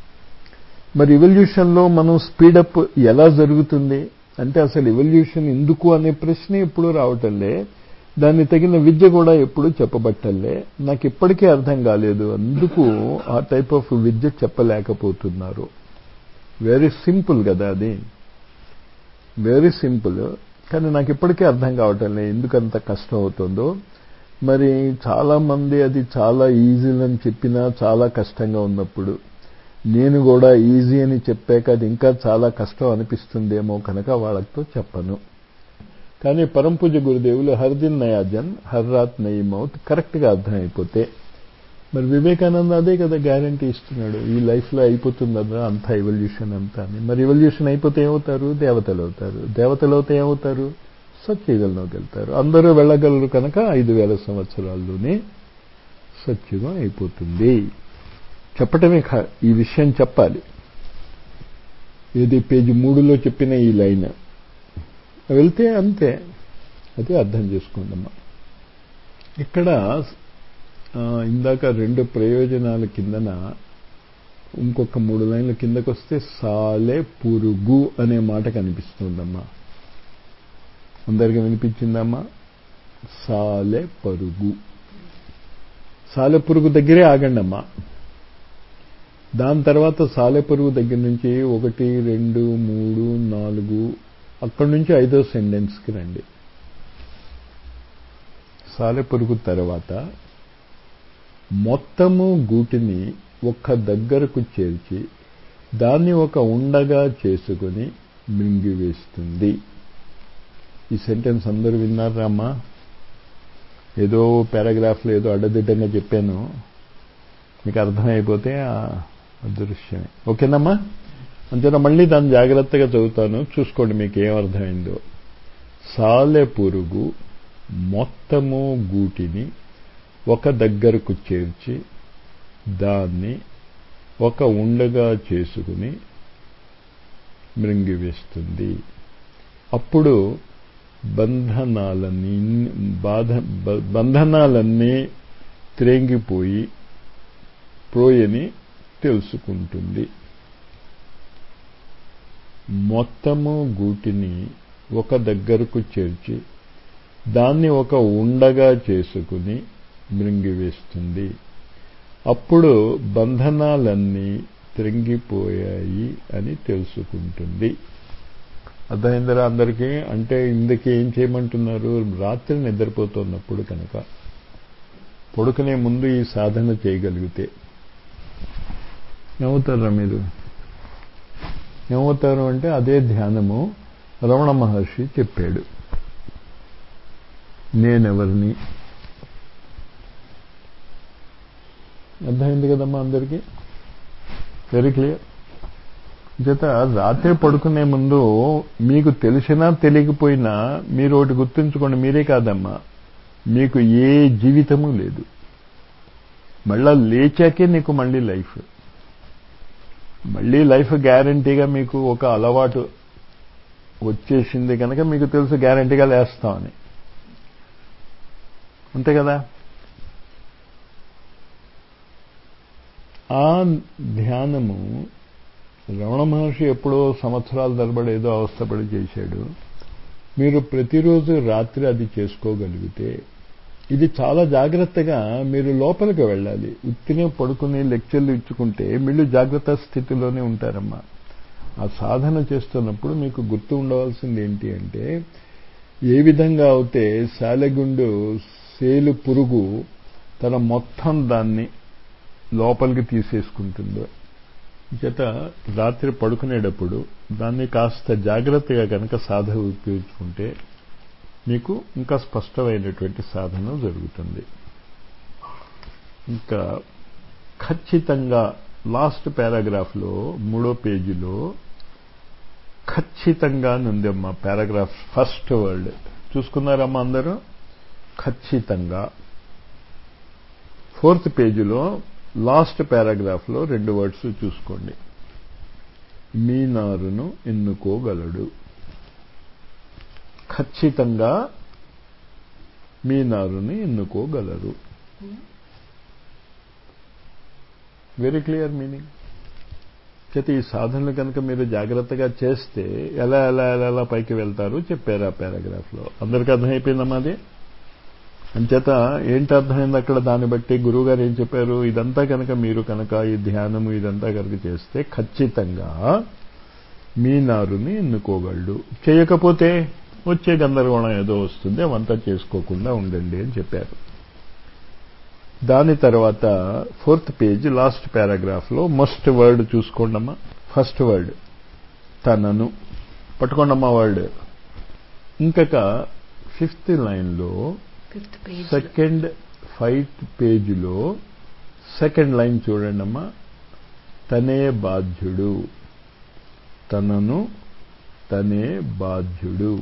మరి ఇవల్యూషన్లో మనం స్పీడప్ ఎలా జరుగుతుంది అంటే అసలు ఇవల్యూషన్ ఎందుకు అనే ప్రశ్న ఎప్పుడూ రావటంలే దాన్ని తగిన విద్య కూడా ఎప్పుడు చెప్పబట్టలే నాకు ఇప్పటికీ అర్థం కాలేదు అందుకు ఆ టైప్ ఆఫ్ విద్య చెప్పలేకపోతున్నారు వెరీ సింపుల్ కదా అది వెరీ సింపుల్ కానీ నాకు ఇప్పటికీ అర్థం కావటం లేదు ఎందుకంత కష్టం అవుతుందో మరి చాలామంది అది చాలా ఈజీ అని చెప్పినా చాలా కష్టంగా ఉన్నప్పుడు నేను కూడా ఈజీ అని చెప్పాక అది ఇంకా చాలా కష్టం అనిపిస్తుందేమో కనుక వాళ్ళతో చెప్పను కానీ పరంపూజ గురుదేవులు హర్ దిన్ నయాజన్ హర్ రాత్ నయి మౌత్ కరెక్ట్గా అర్థమైపోతే మరి వివేకానంద అదే కదా గ్యారంటీ ఇస్తున్నాడు ఈ లైఫ్లో అయిపోతుంది కదా అంతా ఎవల్యూషన్ అంతా అని మరి ఎవల్యూషన్ అయిపోతే ఏమవుతారు దేవతలు అవుతారు దేవతలు అవుతే ఏమవుతారు సత్యుగంలోకి వెళ్తారు అందరూ వెళ్ళగలరు కనుక ఐదు వేల సంవత్సరాల్లోనే సత్యుగం అయిపోతుంది చెప్పటమే ఈ విషయం చెప్పాలి ఏది పేజీ మూడులో చెప్పిన ఈ లైన్ వెళ్తే అంతే అది అర్థం చేసుకోండమ్మా ఇక్కడ ఇందాక రెండు ప్రయోజనాల కిందన ఇంకొక మూడు లైన్ల కిందకు వస్తే సాలె పురుగు అనే మాట కనిపిస్తుందమ్మా అందరికీ వినిపించిందమ్మా సాలె పరుగు సాలె పురుగు దగ్గరే ఆగండి అమ్మా దాని తర్వాత సాలె పురుగు దగ్గర నుంచి ఒకటి రెండు మూడు నాలుగు అక్కడి నుంచి ఐదో సెంటెన్స్కి రండి సాలె పురుగు తర్వాత మొత్తము గూటిని ఒక్క దగ్గరకు చేర్చి దాన్ని ఒక ఉండగా చేసుకుని మృంగివేస్తుంది ఈ సెంటెన్స్ అందరూ విన్నారా అమ్మా ఏదో పారాగ్రాఫ్లో ఏదో అడ్డదిడ్డంగా చెప్పాను మీకు అర్థమైపోతే ఆ అదృశ్యమే ఓకేనమ్మా అంతేనా మళ్ళీ దాన్ని జాగ్రత్తగా చదువుతాను చూసుకోండి మీకు ఏం అర్థమైందో సాలె పురుగు మొత్తము గూటిని ఒక దగ్గరకు చేర్చి దాన్ని ఒక ఉండగా చేసుకుని మృంగివేస్తుంది అప్పుడు బంధనాలన్నీ బాధ బంధనాలన్నీ త్రేంగిపోయి ప్రోయని తెలుసుకుంటుంది మొత్తము గూటిని ఒక దగ్గరకు చేర్చి దాన్ని ఒక ఉండగా చేసుకుని మృంగివేస్తుంది అప్పుడు బంధనాలన్నీ త్రింగిపోయాయి అని తెలుసుకుంటుంది అర్థమైందరా అందరికీ అంటే ఇందుకే ఏం చేయమంటున్నారు రాత్రి నిద్రపోతున్నప్పుడు కనుక పడుకునే ముందు ఈ సాధన చేయగలిగితే ఏమవుతారా మీరు ఏమవుతారు అంటే అదే ధ్యానము రమణ మహర్షి చెప్పాడు నేనెవరిని అర్థమైంది కదమ్మా అందరికీ వెరీ క్లియర్ చేత రాత్రి పడుకునే ముందు మీకు తెలిసినా తెలియకపోయినా మీరు ఒకటి గుర్తుంచుకోండి మీరే కాదమ్మా మీకు ఏ జీవితము లేదు మళ్ళా లేచాకే నీకు మళ్ళీ లైఫ్ మళ్ళీ లైఫ్ గ్యారంటీగా మీకు ఒక అలవాటు వచ్చేసింది కనుక మీకు తెలుసు గ్యారంటీగా లేస్తామని అంతే కదా ఆ ధ్యానము రమణ మహర్షి ఎప్పుడో సంవత్సరాల తరబడి ఏదో అవస్థపడి చేశాడు మీరు ప్రతిరోజు రాత్రి అది చేసుకోగలిగితే ఇది చాలా జాగ్రత్తగా మీరు లోపలికి వెళ్ళాలి ఉత్తినే పడుకుని లెక్చర్లు ఇచ్చుకుంటే మీరు జాగ్రత్త స్థితిలోనే ఉంటారమ్మా ఆ సాధన చేస్తున్నప్పుడు మీకు గుర్తు ఉండవలసింది ఏంటి అంటే ఏ విధంగా అయితే శాలెగుండు సేలు పురుగు తన మొత్తం దాన్ని లోపలికి తీసేసుకుంటుందో చేత రాత్రి పడుకునేటప్పుడు దాన్ని కాస్త జాగ్రత్తగా కనుక సాధన ఉపయోగించుకుంటే మీకు ఇంకా స్పష్టమైనటువంటి సాధన జరుగుతుంది ఇంకా ఖచ్చితంగా లాస్ట్ పారాగ్రాఫ్లో మూడో పేజీలో ఖచ్చితంగా నుందమ్మా పారాగ్రాఫ్ ఫస్ట్ వర్డ్ చూసుకున్నారమ్మా అందరూ ఖచ్చితంగా ఫోర్త్ పేజీలో లాస్ట్ పారాగ్రాఫ్లో రెండు వర్డ్స్ చూసుకోండి మీనారును ఎన్నుకోగలడు ఖచ్చితంగా మీనారుని ఎన్నుకోగలరు వెరీ క్లియర్ మీనింగ్ చేతి ఈ సాధనలు కనుక మీరు జాగ్రత్తగా చేస్తే ఎలా ఎలా ఎలా ఎలా పైకి వెళ్తారు చెప్పారు ఆ పారాగ్రాఫ్లో అందరికీ అర్థమైపోయిందమ్మా అది అంచేత ఏంటి అర్థమైంది అక్కడ దాన్ని బట్టి గురువుగారు ఏం చెప్పారు ఇదంతా కనుక మీరు కనుక ఈ ధ్యానము ఇదంతా కనుక చేస్తే ఖచ్చితంగా మీ నారుని ఎన్నుకోగలడు చేయకపోతే వచ్చే గందరగోళం ఏదో వస్తుంది అవంతా చేసుకోకుండా ఉండండి అని చెప్పారు దాని తర్వాత ఫోర్త్ పేజ్ లాస్ట్ పారాగ్రాఫ్లో మస్ట్ వర్డ్ చూసుకోండమ్మా ఫస్ట్ వర్డ్ తనను పట్టుకోండమ్మా వర్డ్ ఇంకొక ఫిఫ్త్ లైన్లో సెకండ్ ఫైత్ పేజీలో సెకండ్ లైన్ చూడండి అమ్మా తనే బాధ్యుడు తనను తనే బాధ్యుడు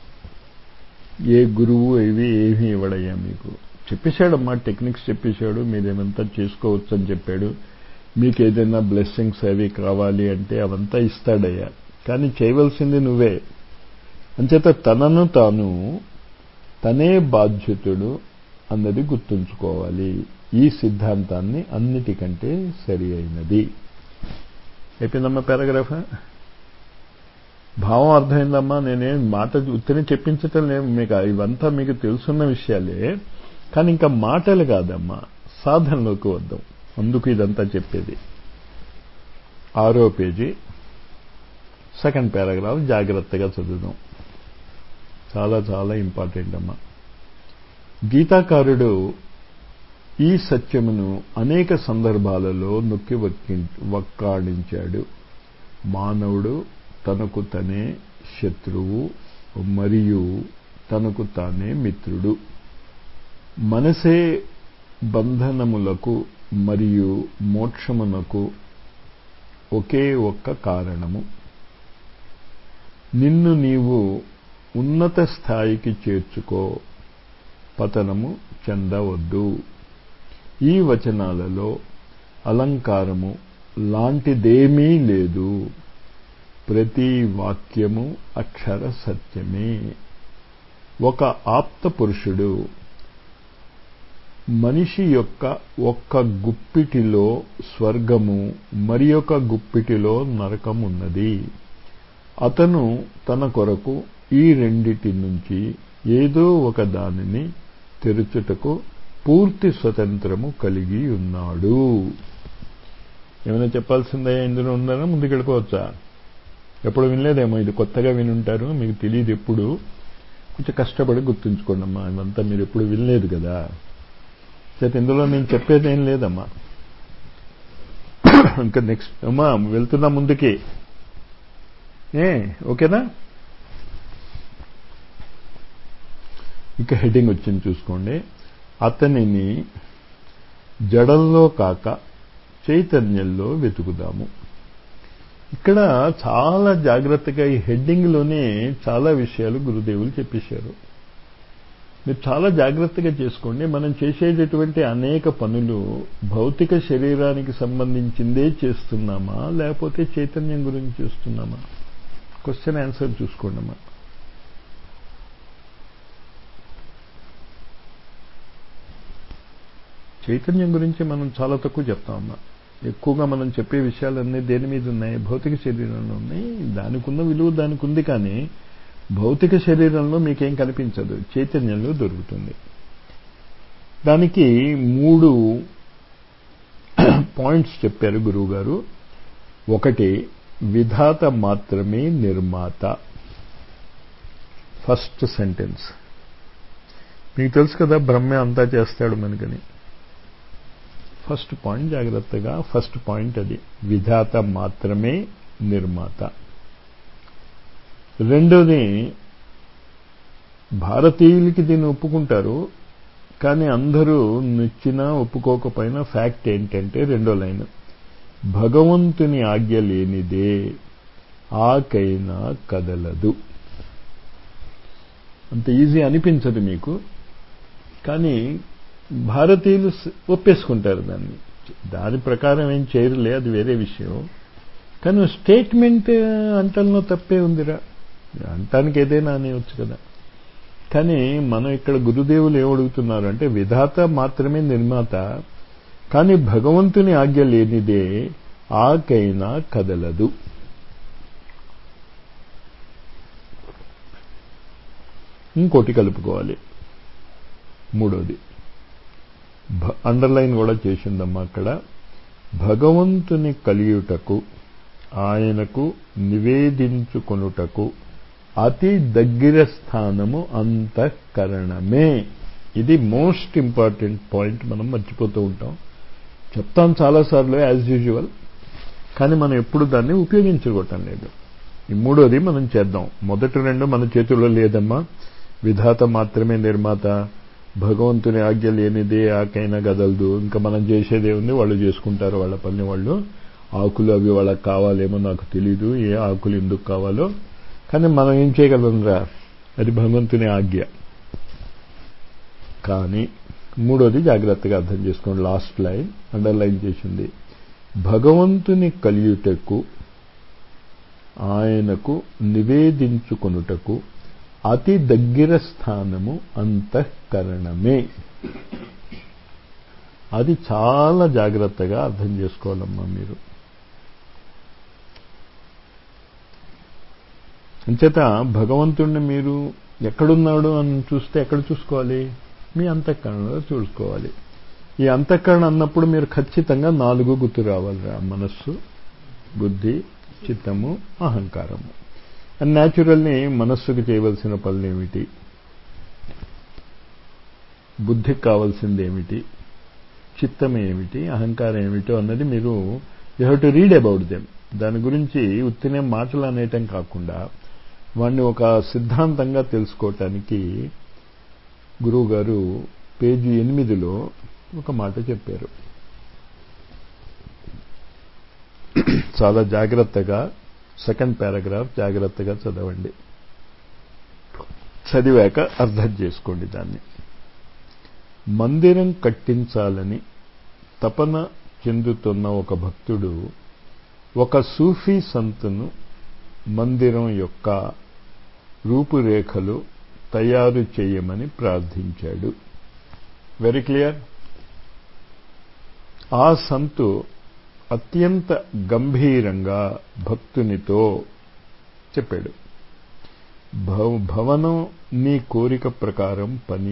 ఏ గురువు ఇవి ఏమీ ఇవ్వడయ్యా మీకు చెప్పేశాడమ్మా టెక్నిక్స్ చెప్పేశాడు మీరేమంతా చేసుకోవచ్చు అని చెప్పాడు మీకు ఏదైనా బ్లెస్సింగ్స్ అవి కావాలి అంటే అవంతా ఇస్తాడయ్యా కానీ చేయవలసింది నువ్వే అంచేత తనను తాను తనే బాధ్యతుడు అన్నది గుర్తుంచుకోవాలి ఈ సిద్ధాంతాన్ని అన్నిటికంటే సరి అయినది అయిపోయిందమ్మా పారాగ్రాఫ్ భావం అర్థమైందమ్మా నేనేం మాట ఉత్తనే చెప్పించటం లేదు మీకు ఇవంతా మీకు తెలుసున్న విషయాలే కానీ ఇంకా మాటలు కాదమ్మా సాధనలోకి వద్దాం అందుకు ఇదంతా చెప్పేది ఆరో పేజీ సెకండ్ పారాగ్రాఫ్ జాగ్రత్తగా చదువుదాం చాలా చాలా ఇంపార్టెంట్ అమ్మా గీతాకారుడు ఈ సత్యమును అనేక సందర్భాలలో నొక్కి వక్కాడించాడు మానవుడు తనకు తనే శత్రువు మరియు తనకు తానే మిత్రుడు మనసే బంధనములకు మరియు మోక్షమునకు ఒకే ఒక్క కారణము నిన్ను నీవు ఉన్నత స్థాయికి చేర్చుకో పతనము చెందవద్దు ఈ వచనాలలో అలంకారము లాంటిదేమీ లేదు ప్రతి వాక్యము అక్షర సత్యమే ఒక ఆప్త పురుషుడు మనిషి యొక్క ఒక్క గుప్పిటిలో స్వర్గము మరి ఒక గుప్పిటిలో నరకం ఉన్నది అతను తన కొరకు ఈ రెండిటి నుంచి ఏదో ఒక దానిని తెరుచుటకు పూర్తి స్వతంత్రము కలిగి ఉన్నాడు ఏమైనా చెప్పాల్సిందా ఇందులో ఉందనా ముందుకెళ్ళిపోవచ్చా ఎప్పుడు వినలేదేమో ఇది కొత్తగా వినుంటారు మీకు తెలియదు ఎప్పుడు కొంచెం కష్టపడి గుర్తుంచుకోండి అమ్మా ఇదంతా మీరు ఎప్పుడు వినలేదు కదా చేత ఇందులో నేను చెప్పేది ఏం లేదమ్మా ఇంకా నెక్స్ట్ అమ్మా వెళ్తున్నా ముందుకి ఏ ఓకేనా ఇక హెడ్డింగ్ వచ్చింది చూసుకోండి అతనిని జడల్లో కాక చైతన్యంలో వెతుకుదాము ఇక్కడ చాలా జాగ్రత్తగా ఈ హెడ్డింగ్లోనే చాలా విషయాలు గురుదేవులు చెప్పేశారు మీరు చాలా జాగ్రత్తగా చేసుకోండి మనం చేసేటటువంటి అనేక పనులు భౌతిక శరీరానికి సంబంధించిందే చేస్తున్నామా లేకపోతే చైతన్యం గురించి చేస్తున్నామా క్వశ్చన్ ఆన్సర్ చూసుకోండి అమ్మా చైతన్యం గురించి మనం చాలా తక్కువ చెప్తామమ్మా ఎక్కువగా మనం చెప్పే విషయాలన్నీ దేని మీద ఉన్నాయి భౌతిక శరీరంలో ఉన్నాయి దానికి ఉన్న విలువ దానికి ఉంది కానీ భౌతిక శరీరంలో మీకేం కనిపించదు చైతన్యంలో దొరుకుతుంది దానికి మూడు పాయింట్స్ చెప్పారు గురువుగారు ఒకటి విధాత మాత్రమే నిర్మాత ఫస్ట్ సెంటెన్స్ మీకు తెలుసు కదా బ్రహ్మే అంతా చేస్తాడు మనకని ఫస్ట్ పాయింట్ జాగ్రత్తగా ఫస్ట్ పాయింట్ అది విధాత మాత్రమే నిర్మాత రెండోది భారతీయులకి దీన్ని ఒప్పుకుంటారు కానీ అందరూ నచ్చినా ఒప్పుకోకపోయినా ఫ్యాక్ట్ ఏంటంటే రెండో లైన్ భగవంతుని ఆజ్ఞ లేనిదే ఆకైనా కదలదు అంత ఈజీ అనిపించదు మీకు కానీ భారతీయులు ఒప్పేసుకుంటారు దాన్ని దాని ప్రకారం ఏం చేయరులే అది వేరే విషయం కానీ స్టేట్మెంట్ అంటల్లో తప్పే ఉందిరా అంటానికి ఏదైనా అనేవచ్చు కదా కానీ మనం ఇక్కడ గురుదేవులు ఏమడుగుతున్నారు అంటే విధాత మాత్రమే నిర్మాత కానీ భగవంతుని ఆజ్ఞ లేనిదే ఆకైనా కదలదు ఇంకోటి కలుపుకోవాలి మూడోది అండర్లైన్ కూడా చేసిందమ్మా అక్కడ భగవంతుని కలియుటకు ఆయనకు నివేదించుకొనుటకు అతి దగ్గర స్థానము అంతఃకరణమే ఇది మోస్ట్ ఇంపార్టెంట్ పాయింట్ మనం మర్చిపోతూ ఉంటాం చెప్తాం చాలాసార్లు యాజ్ యూజువల్ కానీ మనం ఎప్పుడు దాన్ని ఉపయోగించుకోవటం లేదు ఈ మూడోది మనం చేద్దాం మొదటి రెండు మన చేతుల్లో లేదమ్మా విధాత మాత్రమే నిర్మాత భగవంతుని ఆజ్ఞ లేనిదే ఆకైనా గదలదు ఇంకా మనం చేసేదే ఉంది వాళ్ళు చేసుకుంటారు వాళ్ళ పని వాళ్ళు ఆకులు అవి వాళ్ళకి కావాలేమో నాకు తెలీదు ఏ ఆకులు ఎందుకు కావాలో కానీ మనం ఏం చేయగలంరా అది భగవంతుని ఆజ్ఞ కానీ మూడోది జాగ్రత్తగా అర్థం చేసుకోండి లాస్ట్ లైన్ అండర్లైన్ చేసింది భగవంతుని కలియుటకు ఆయనకు నివేదించుకొనుటకు అతి దగ్గర స్థానము అంతఃకరణమే అది చాలా జాగ్రత్తగా అర్థం చేసుకోవాలమ్మా మీరు అంచేత భగవంతుణ్ణి మీరు ఎక్కడున్నాడు అని చూస్తే ఎక్కడ చూసుకోవాలి మీ అంతఃకరణలో చూసుకోవాలి ఈ అంతఃకరణ అన్నప్పుడు మీరు ఖచ్చితంగా నాలుగు గుర్తు రావాలి మనస్సు బుద్ధి చిత్తము అహంకారము అండ్ న్యాచురల్ని మనస్సుకు చేయవలసిన పనులు ఏమిటి బుద్ధికి కావాల్సింది ఏమిటి చిత్తం ఏమిటి అహంకారం ఏమిటో అన్నది మీరు you have to read about them దాని గురించి ఉత్తినే మాటలు అనేయటం కాకుండా వాడిని ఒక సిద్ధాంతంగా తెలుసుకోవటానికి గురువుగారు పేజీ ఎనిమిదిలో ఒక మాట చెప్పారు చాలా జాగ్రత్తగా సెకండ్ పారాగ్రాఫ్ జాగ్రత్తగా చదవండి చదివాక అర్థం చేసుకోండి దాన్ని మందిరం కట్టించాలని తపన చెందుతున్న ఒక భక్తుడు ఒక సూఫీ సంతును మందిరం యొక్క రూపురేఖలు తయారు చేయమని ప్రార్థించాడు వెరీ క్లియర్ ఆ సంతు అత్యంత గంభీరంగా భక్తునితో చెప్పాడు భవనం నీ కోరిక ప్రకారం పని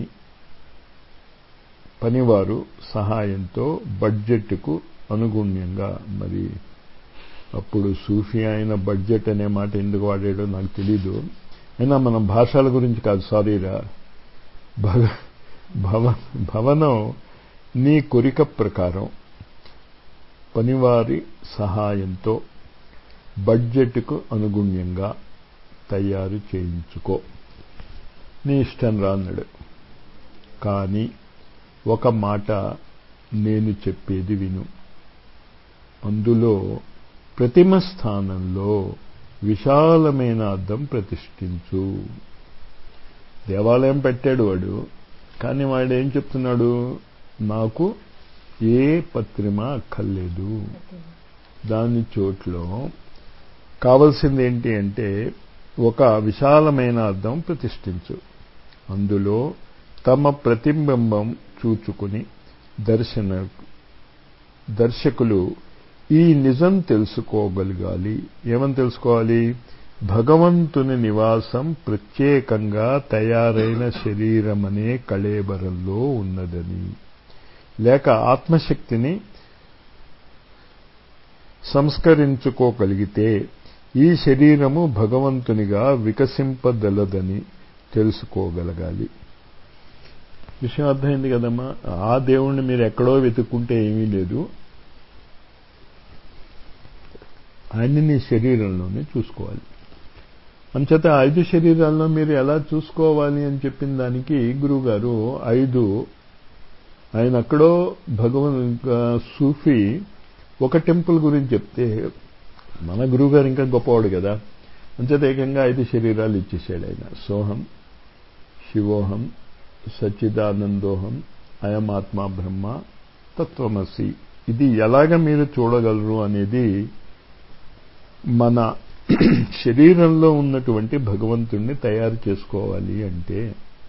పనివారు సహాయంతో బడ్జెట్కు అనుగుణ్యంగా మరి అప్పుడు సూఫీ అయిన బడ్జెట్ అనే మాట ఎందుకు వాడాడో నాకు తెలీదు అయినా మనం భాషల గురించి కాదు సారీరా భగ భవ భవనం నీ కొరిక ప్రకారం పనివారి సహాయంతో బడ్జెట్కు అనుగుణ్యంగా తయారు చేయించుకో నీ ఇష్టం రాన్నాడు కానీ ఒక మాట నేను చెప్పేది విను అందులో ప్రతిమ స్థానంలో విశాలమైన అద్దం ప్రతిష్ఠించు దేవాలయం పెట్టాడు వాడు కానీ వాడు ఏం చెప్తున్నాడు నాకు ఏ పత్రిమ అక్కర్లేదు దాని చోట్లో కావలసింది ఏంటి అంటే ఒక విశాలమైన అద్దం ప్రతిష్ఠించు అందులో తమ ప్రతిబింబం చూచుకుని దర్శన దర్శకులు ఈ నిజం తెలుసుకోగలగాలి ఏమని తెలుసుకోవాలి భగవంతుని నివాసం ప్రత్యేకంగా తయారైన శరీరమనే కళేబరంలో ఉన్నదని లేక ఆత్మశక్తిని సంస్కరించుకోగలిగితే ఈ శరీరము భగవంతునిగా వికసింపదలదని తెలుసుకోగలగాలి విషయం అర్థమైంది కదమ్మా ఆ దేవుణ్ణి మీరు ఎక్కడో వెతుక్కుంటే ఏమీ లేదు ఆయన్ని నీ శరీరంలోనే చూసుకోవాలి అంచేత ఐదు శరీరాల్లో మీరు ఎలా చూసుకోవాలి అని చెప్పిన దానికి గురువుగారు ఐదు ఆయన అక్కడో భగవన్ సూఫీ ఒక టెంపుల్ గురించి చెప్తే మన గురువుగారు ఇంకా గొప్పవాడు కదా అంచేత ఏకంగా ఐదు శరీరాలు ఇచ్చేసాడు ఆయన సోహం శివోహం సచ్చిదానందోహం అయమాత్మ బ్రహ్మ తత్వమసి ఇది ఎలాగ మీరు చూడగలరు అనేది మన శరీరంలో ఉన్నటువంటి భగవంతుణ్ణి తయారు చేసుకోవాలి అంటే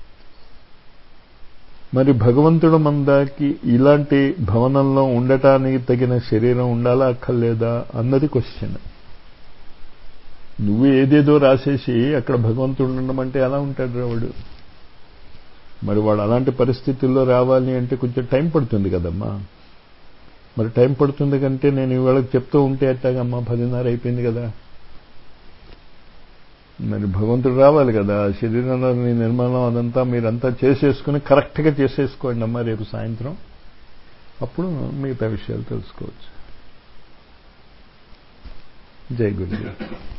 మరి భగవంతుడు మందాకి ఇలాంటి భవనంలో ఉండటానికి తగిన శరీరం ఉండాలా అక్కర్లేదా అన్నది క్వశ్చన్ నువ్వు ఏదేదో రాసేసి అక్కడ భగవంతుడు ఉండమంటే ఎలా ఉంటాడు రావాడు మరి వాడు అలాంటి పరిస్థితుల్లో రావాలి అంటే కొంచెం టైం పడుతుంది కదమ్మా మరి టైం పడుతుంది కంటే నేను ఇవాళకి చెప్తూ ఉంటే అట్టాగమ్మా పదిన్నర అయిపోయింది కదా మరి భగవంతుడు రావాలి కదా శరీరంలో నిర్మాణం అదంతా మీరంతా చేసేసుకుని కరెక్ట్గా చేసేసుకోండి అమ్మా రేపు సాయంత్రం అప్పుడు మిగతా విషయాలు తెలుసుకోవచ్చు జై గురు